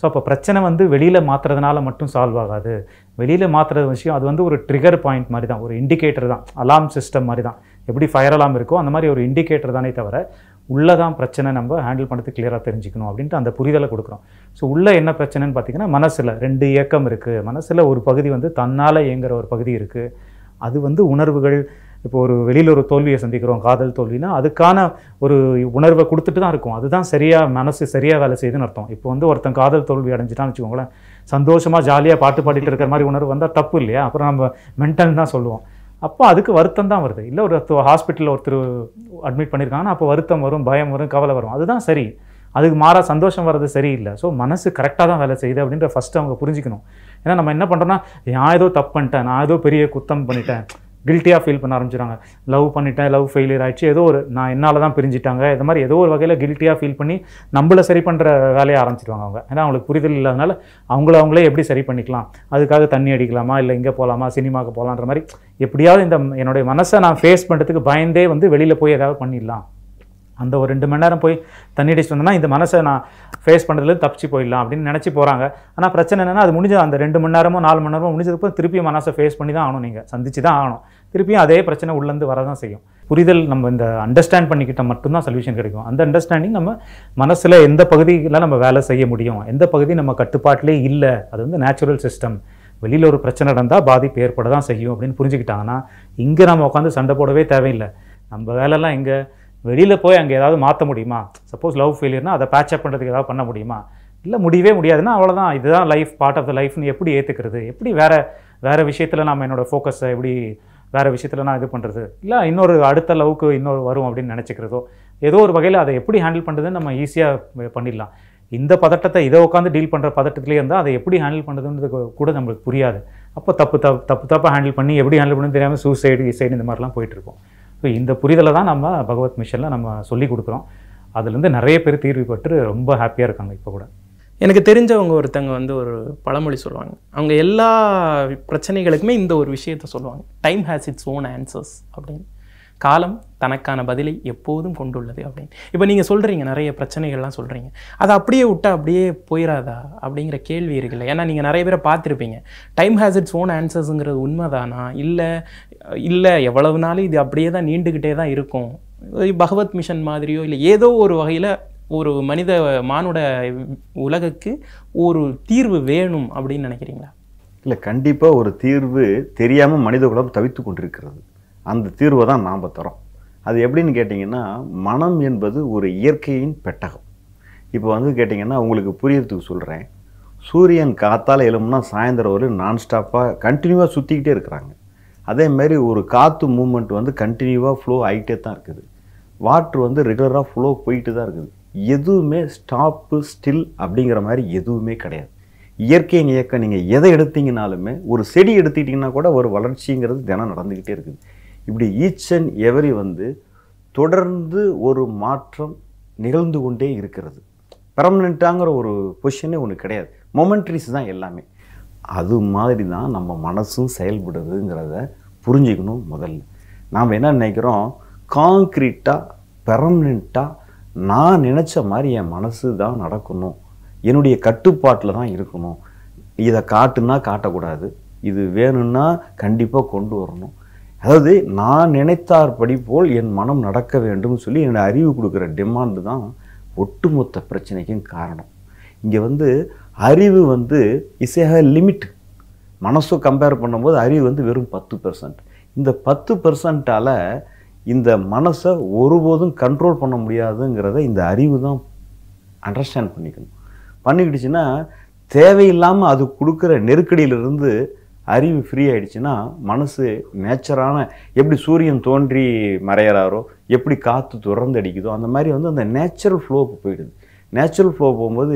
ஸோ அப்போ பிரச்சனை வந்து வெளியில் மாற்றுறதுனால மட்டும் சால்வ் ஆகாது வெளியில் மாற்றுறது விஷயம் அது வந்து ஒரு ட்ரிகர் பாயிண்ட் மாதிரி தான் ஒரு இண்டிகேட்டர் தான் அலாம் சிஸ்டம் மாதிரி தான் எப்படி ஃபயர் அலாம் இருக்கோ அந்த மாதிரி ஒரு இண்டிகேட்டர் தானே தவிர உள்ளே தான் பிரச்சனை நம்ம ஹேண்டில் பண்ணுறது கிளியராக தெரிஞ்சுக்கணும் அப்படின்ட்டு அந்த புரிதலை கொடுக்குறோம் ஸோ உள்ளே என்ன பிரச்சனைன்னு பார்த்தீங்கன்னா மனசில் ரெண்டு இயக்கம் இருக்குது மனசில் ஒரு பகுதி வந்து தன்னால் இயங்குற ஒரு பகுதி இருக்குது அது வந்து உணர்வுகள் இப்போ ஒரு வெளியில் ஒரு தோல்வியை சந்திக்கிறோம் காதல் தோல்வினா அதுக்கான ஒரு உணர்வை கொடுத்துட்டு தான் இருக்கும் அதுதான் சரியாக மனசு சரியாக வேலை செய்யுதுன்னு அர்த்தம் இப்போ வந்து ஒருத்தன் காதல் தோல்வி அடைஞ்சிட்டான்னு வச்சுக்கோங்களேன் சந்தோஷமாக ஜாலியாக பாட்டு பாடிட்டு இருக்கிற மாதிரி உணர்வு வந்தால் தப்பு இல்லையா அப்புறம் நம்ம மென்டல் தான் சொல்லுவோம் அப்போ அதுக்கு வருத்தம் தான் வருது இல்லை ஒரு ஹாஸ்பிட்டலில் ஒருத்தர் அட்மிட் பண்ணியிருக்காங்கன்னா அப்போ வருத்தம் வரும் பயம் வரும் கவலை வரும் அதுதான் சரி அதுக்கு மாறா சந்தோஷம் வர்றது சரியில்லை ஸோ மனசு கரெக்டாக தான் வேலை செய்யுது அப்படின்ற ஃபஸ்ட்டு அவங்க புரிஞ்சுக்கணும் ஏன்னா நம்ம என்ன பண்ணுறோம்னா நான் ஏதோ தப்பு பண்ணிட்டேன் நான் ஏதோ பெரிய குத்தம் பண்ணிட்டேன் கில்ட்டியாக ஃபீல் பண்ண ஆரம்பிச்சிடுறாங்க லவ் பண்ணிட்டேன் லவ் ஃபெயிலியர் ஆயிடுச்சு ஏதோ ஒரு நான் என்னால் தான் பிரிஞ்சிட்டாங்க இந்த மாதிரி ஏதோ ஒரு வகையில் கில்ட்டியாக ஃபீல் பண்ணி நம்மளை சரி பண்ணுற வேலையை ஆரம்பிச்சிடுவாங்க அவங்க ஏன்னா அவங்களுக்கு புரிதல் இல்லாதனால அவங்கள அவங்களே எப்படி சரி பண்ணிக்கலாம் அதுக்காக தண்ணி அடிக்கலாமா இல்லை இங்கே போகலாமா சினிமாவுக்கு போகலான்ற மாதிரி எப்படியாவது இந்த என்னுடைய மனசை நான் ஃபேஸ் பண்ணுறதுக்கு பயந்தே வந்து வெளியில் போய் ஏதாவது பண்ணிடலாம் அந்த ஒரு ரெண்டு மணி நேரம் போய் தண்ணி அடிச்சுட்டு வந்தோம்னா இந்த மனசை நான் ஃபேஸ் பண்ணுறதுல தப்பிச்சு போயிடலாம் அப்படின்னு நினச்சி போகிறாங்க ஆனால் பிரச்சனை என்னன்னா அது முடிஞ்ச அந்த ரெண்டு மணி நேரமோ நாலு மணி நேரமோ முடிஞ்சதுக்கு திருப்பி மனசை ஃபேஸ் பண்ணி தான் ஆகணும் நீங்கள் சந்திச்சு தான் ஆகணும் திருப்பியும் அதே பிரச்சனை உள்ளேருந்து வர தான் செய்யும் புரிதல் நம்ம இந்த அண்டர்ஸ்டாண்ட் பண்ணிக்கிட்ட மட்டும்தான் சொல்யூஷன் கிடைக்கும் அந்த அண்டர்ஸ்டாண்டிங் நம்ம மனசில் எந்த பகுதியில் நம்ம வேலை செய்ய முடியும் எந்த பகுதி நம்ம கட்டுப்பாட்டிலே இல்லை அது வந்து நேச்சுரல் சிஸ்டம் வெளியில் ஒரு பிரச்சனை நடந்தால் பாதிப்பு ஏற்பட தான் செய்யும் அப்படின்னு புரிஞ்சுக்கிட்டாங்கன்னா இங்கே நம்ம உட்காந்து சண்டை போடவே தேவையில்லை நம்ம வேலைலாம் எங்கே வெளியில் போய் அங்கே ஏதாவது மாற்ற முடியுமா சப்போஸ் லவ் ஃபெயிலியர்னா அதை பேட்சப் பண்ணுறதுக்கு ஏதாவது பண்ண முடியுமா இல்லை முடியவே முடியாதுன்னா அவ்வளோதான் இதுதான் லைஃப் பார்ட் ஆஃப் த லைஃப்னு எப்படி ஏற்றுக்கிறது எப்படி வேறு வேறு விஷயத்தில் நம்ம என்னோட ஃபோக்கஸை எப்படி வேறு விஷயத்தில் நான் இது பண்ணுறது இல்லை இன்னொரு அடுத்த லவ்க்கு இன்னொரு வரும் அப்படின்னு நினச்சிக்கிறதோ ஏதோ ஒரு வகையில் அதை எப்படி ஹேண்டில் பண்ணுறதுன்னு நம்ம ஈஸியாக பண்ணிடலாம் இந்த பதட்டத்தை இதை உட்காந்து டீல் பண்ணுற பதட்டத்திலே இருந்தால் அதை எப்படி ஹேண்டில் பண்ணுறதுன்றது கூட நம்மளுக்கு புரியாது அப்போ தப்பு தப்பு தப்பு தப்பாக ஹேண்டில் பண்ணி எப்படி ஹேண்டில் பண்ணு தெரியாமல் சூசைடு இசைடு இந்த மாதிரிலாம் போயிட்டுருக்கோம் ஸோ இந்த புரிதலை தான் நம்ம பகவத் மிஷனில் நம்ம சொல்லி கொடுக்குறோம் அதுலேருந்து நிறைய பேர் தீர்வு பெற்று ரொம்ப ஹாப்பியாக இருக்காங்க இப்போ கூட எனக்கு தெரிஞ்சவங்க ஒருத்தங்க வந்து ஒரு பழமொழி சொல்லுவாங்க அவங்க எல்லா பிரச்சனைகளுக்குமே இந்த ஒரு விஷயத்த சொல்லுவாங்க time has its own answers அப்படின்னு காலம் தனக்கான பதிலை எப்போதும் கொண்டுள்ளது அப்படின்னு இப்போ நீங்கள் சொல்கிறீங்க நிறைய பிரச்சனைகள்லாம் சொல்கிறீங்க அதை அப்படியே விட்டா அப்படியே போயிடாதா அப்படிங்கிற கேள்வி இருக்குல்ல ஏன்னா நீங்கள் நிறைய பேரை பார்த்துருப்பீங்க டைம் ஹேஸ் இட்ஸ் ஓன் ஆன்சர்ஸுங்கிறது உண்மைதானா இல்லை இல்லை எவ்வளவு நாள் இது அப்படியே தான் நீண்டுக்கிட்டே தான் இருக்கும் பகவத் மிஷன் மாதிரியோ இல்லை ஏதோ ஒரு வகையில் ஒரு மனித மானுட உலகுக்கு ஒரு தீர்வு வேணும் அப்படின்னு நினைக்கிறீங்களா இல்லை கண்டிப்பாக ஒரு தீர்வு தெரியாமல் மனித குலம் தவித்து கொண்டிருக்கிறது அந்த தீர்வை தான் நாம் தரோம் அது எப்படின்னு கேட்டிங்கன்னா மனம் என்பது ஒரு இயற்கையின் பெட்டகம் இப்போ வந்து கேட்டிங்கன்னா உங்களுக்கு புரியறதுக்கு சொல்கிறேன் சூரியன் காத்தால் எழும்புனா சாயந்தரம் வரை நான் ஸ்டாப்பாக கண்டினியூவாக சுற்றிக்கிட்டே இருக்கிறாங்க அதே மாதிரி ஒரு காற்று மூமெண்ட் வந்து கண்டினியூவாக ஃப்ளோ ஆகிட்டே தான் இருக்குது வாட்ரு வந்து ரெகுலராக ஃப்ளோ போயிட்டு தான் இருக்குது எதுவுமே ஸ்டாப்பு ஸ்டில் அப்படிங்கிற மாதிரி எதுவுமே கிடையாது இயற்கையின் இயக்கம் நீங்கள் எதை எடுத்தீங்கனாலுமே ஒரு செடி எடுத்துக்கிட்டிங்கன்னா கூட ஒரு வளர்ச்சிங்கிறது தினம் நடந்துக்கிட்டே இருக்குது இப்படி ஈச் அண்ட் எவரி வந்து தொடர்ந்து ஒரு மாற்றம் நிகழ்ந்து கொண்டே இருக்கிறது பெர்மனெண்ட்டாங்கிற ஒரு பொசிஷனே ஒன்று கிடையாது மொமெண்ட்ரிஸ் தான் எல்லாமே அது மாதிரி தான் நம்ம மனசும் செயல்படுதுங்கிறத புரிஞ்சுக்கணும் முதல்ல நாம் என்ன நினைக்கிறோம் காங்க்ரீட்டாக பெர்மனெண்ட்டாக நான் நினச்ச மாதிரி என் மனசு தான் நடக்கணும் என்னுடைய கட்டுப்பாட்டில் தான் இருக்கணும் இதை காட்டுனா காட்டக்கூடாது இது வேணும்னா கண்டிப்பாக கொண்டு வரணும் அதாவது நான் நினைத்தாற்படி போல் என் மனம் நடக்க வேண்டும் சொல்லி என்னோட அறிவு கொடுக்குற டிமாண்டு தான் ஒட்டுமொத்த பிரச்சனைக்கும் காரணம் இங்கே வந்து அறிவு வந்து இஸ் ஏ லிமிட் மனசோ கம்பேர் பண்ணும்போது அறிவு வந்து வெறும் பத்து பெர்சன்ட் இந்த பத்து பெர்சன்ட்டால் இந்த மனசை ஒருபோதும் கண்ட்ரோல் பண்ண முடியாதுங்கிறத இந்த அறிவு தான் அண்டர்ஸ்டாண்ட் பண்ணிக்கணும் பண்ணிக்கிடுச்சுன்னா தேவையில்லாமல் அது கொடுக்குற நெருக்கடியிலிருந்து அறிவு ஃப்ரீ ஆயிடுச்சுன்னா மனசு நேச்சரான எப்படி சூரியன் தோன்றி மறையிறாரோ எப்படி காற்று தொடர்ந்து அடிக்குதோ அந்த மாதிரி வந்து அந்த நேச்சுரல் ஃப்ளோவுக்கு போயிடுது நேச்சுரல் ஃப்ளோ போகும்போது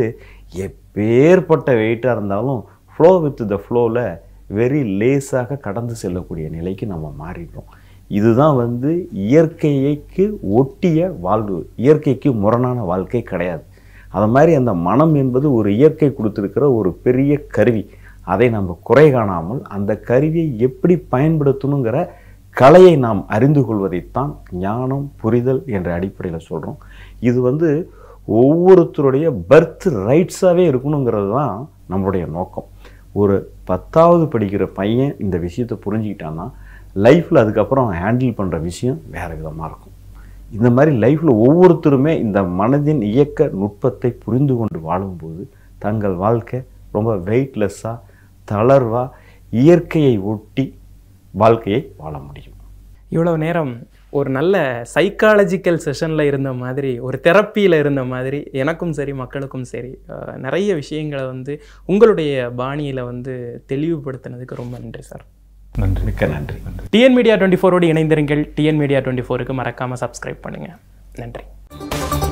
எப்பேற்பட்ட வெயிட்டாக இருந்தாலும் ஃப்ளோ வித் த ஃப்ளோவில் வெரி லேஸாக கடந்து செல்லக்கூடிய நிலைக்கு நம்ம மாறிடுறோம் இதுதான் வந்து இயற்கைக்கு ஒட்டிய வாழ்வு இயற்கைக்கு முரணான வாழ்க்கை கிடையாது அது மாதிரி அந்த மனம் என்பது ஒரு இயற்கை கொடுத்துருக்கிற ஒரு பெரிய கருவி அதை நம்ம குறை காணாமல் அந்த கருவியை எப்படி பயன்படுத்தணுங்கிற கலையை நாம் அறிந்து கொள்வதைத்தான் ஞானம் புரிதல் என்ற அடிப்படையில் சொல்கிறோம் இது வந்து ஒவ்வொருத்தருடைய பர்த் ரைட்ஸாகவே இருக்கணுங்கிறது தான் நம்மளுடைய நோக்கம் ஒரு பத்தாவது படிக்கிற பையன் இந்த விஷயத்தை புரிஞ்சுக்கிட்டான்னா லைஃப்பில் அதுக்கப்புறம் ஹேண்டில் பண்ணுற விஷயம் வேறு விதமாக இருக்கும் இந்த மாதிரி லைஃப்பில் ஒவ்வொருத்தருமே இந்த மனதின் இயக்க நுட்பத்தை புரிந்து கொண்டு வாழும்போது தங்கள் வாழ்க்கை ரொம்ப வெயிட்லெஸ்ஸாக தளர்வாக இயற்கையை ஒட்டி வாழ்க்கையை வாழ முடியும் இவ்வளவு நேரம் ஒரு நல்ல சைக்காலஜிக்கல் செஷனில் இருந்த மாதிரி ஒரு தெரப்பியில் இருந்த மாதிரி எனக்கும் சரி மக்களுக்கும் சரி அஹ், நிறைய விஷயங்களை வந்து உங்களுடைய பாணியில் வந்து தெளிவுபடுத்தினதுக்கு ரொம்ப நன்றி சார் நன்றி மிக்க நன்றி டிஎன் மீடியா டுவெண்ட்டி ஃபோரோடு இணைந்திருங்கள் டிஎன் மீடியா டுவெண்ட்டி ஃபோருக்கு மறக்காமல் சப்ஸ்கிரைப் பண்ணுங்கள் நன்றி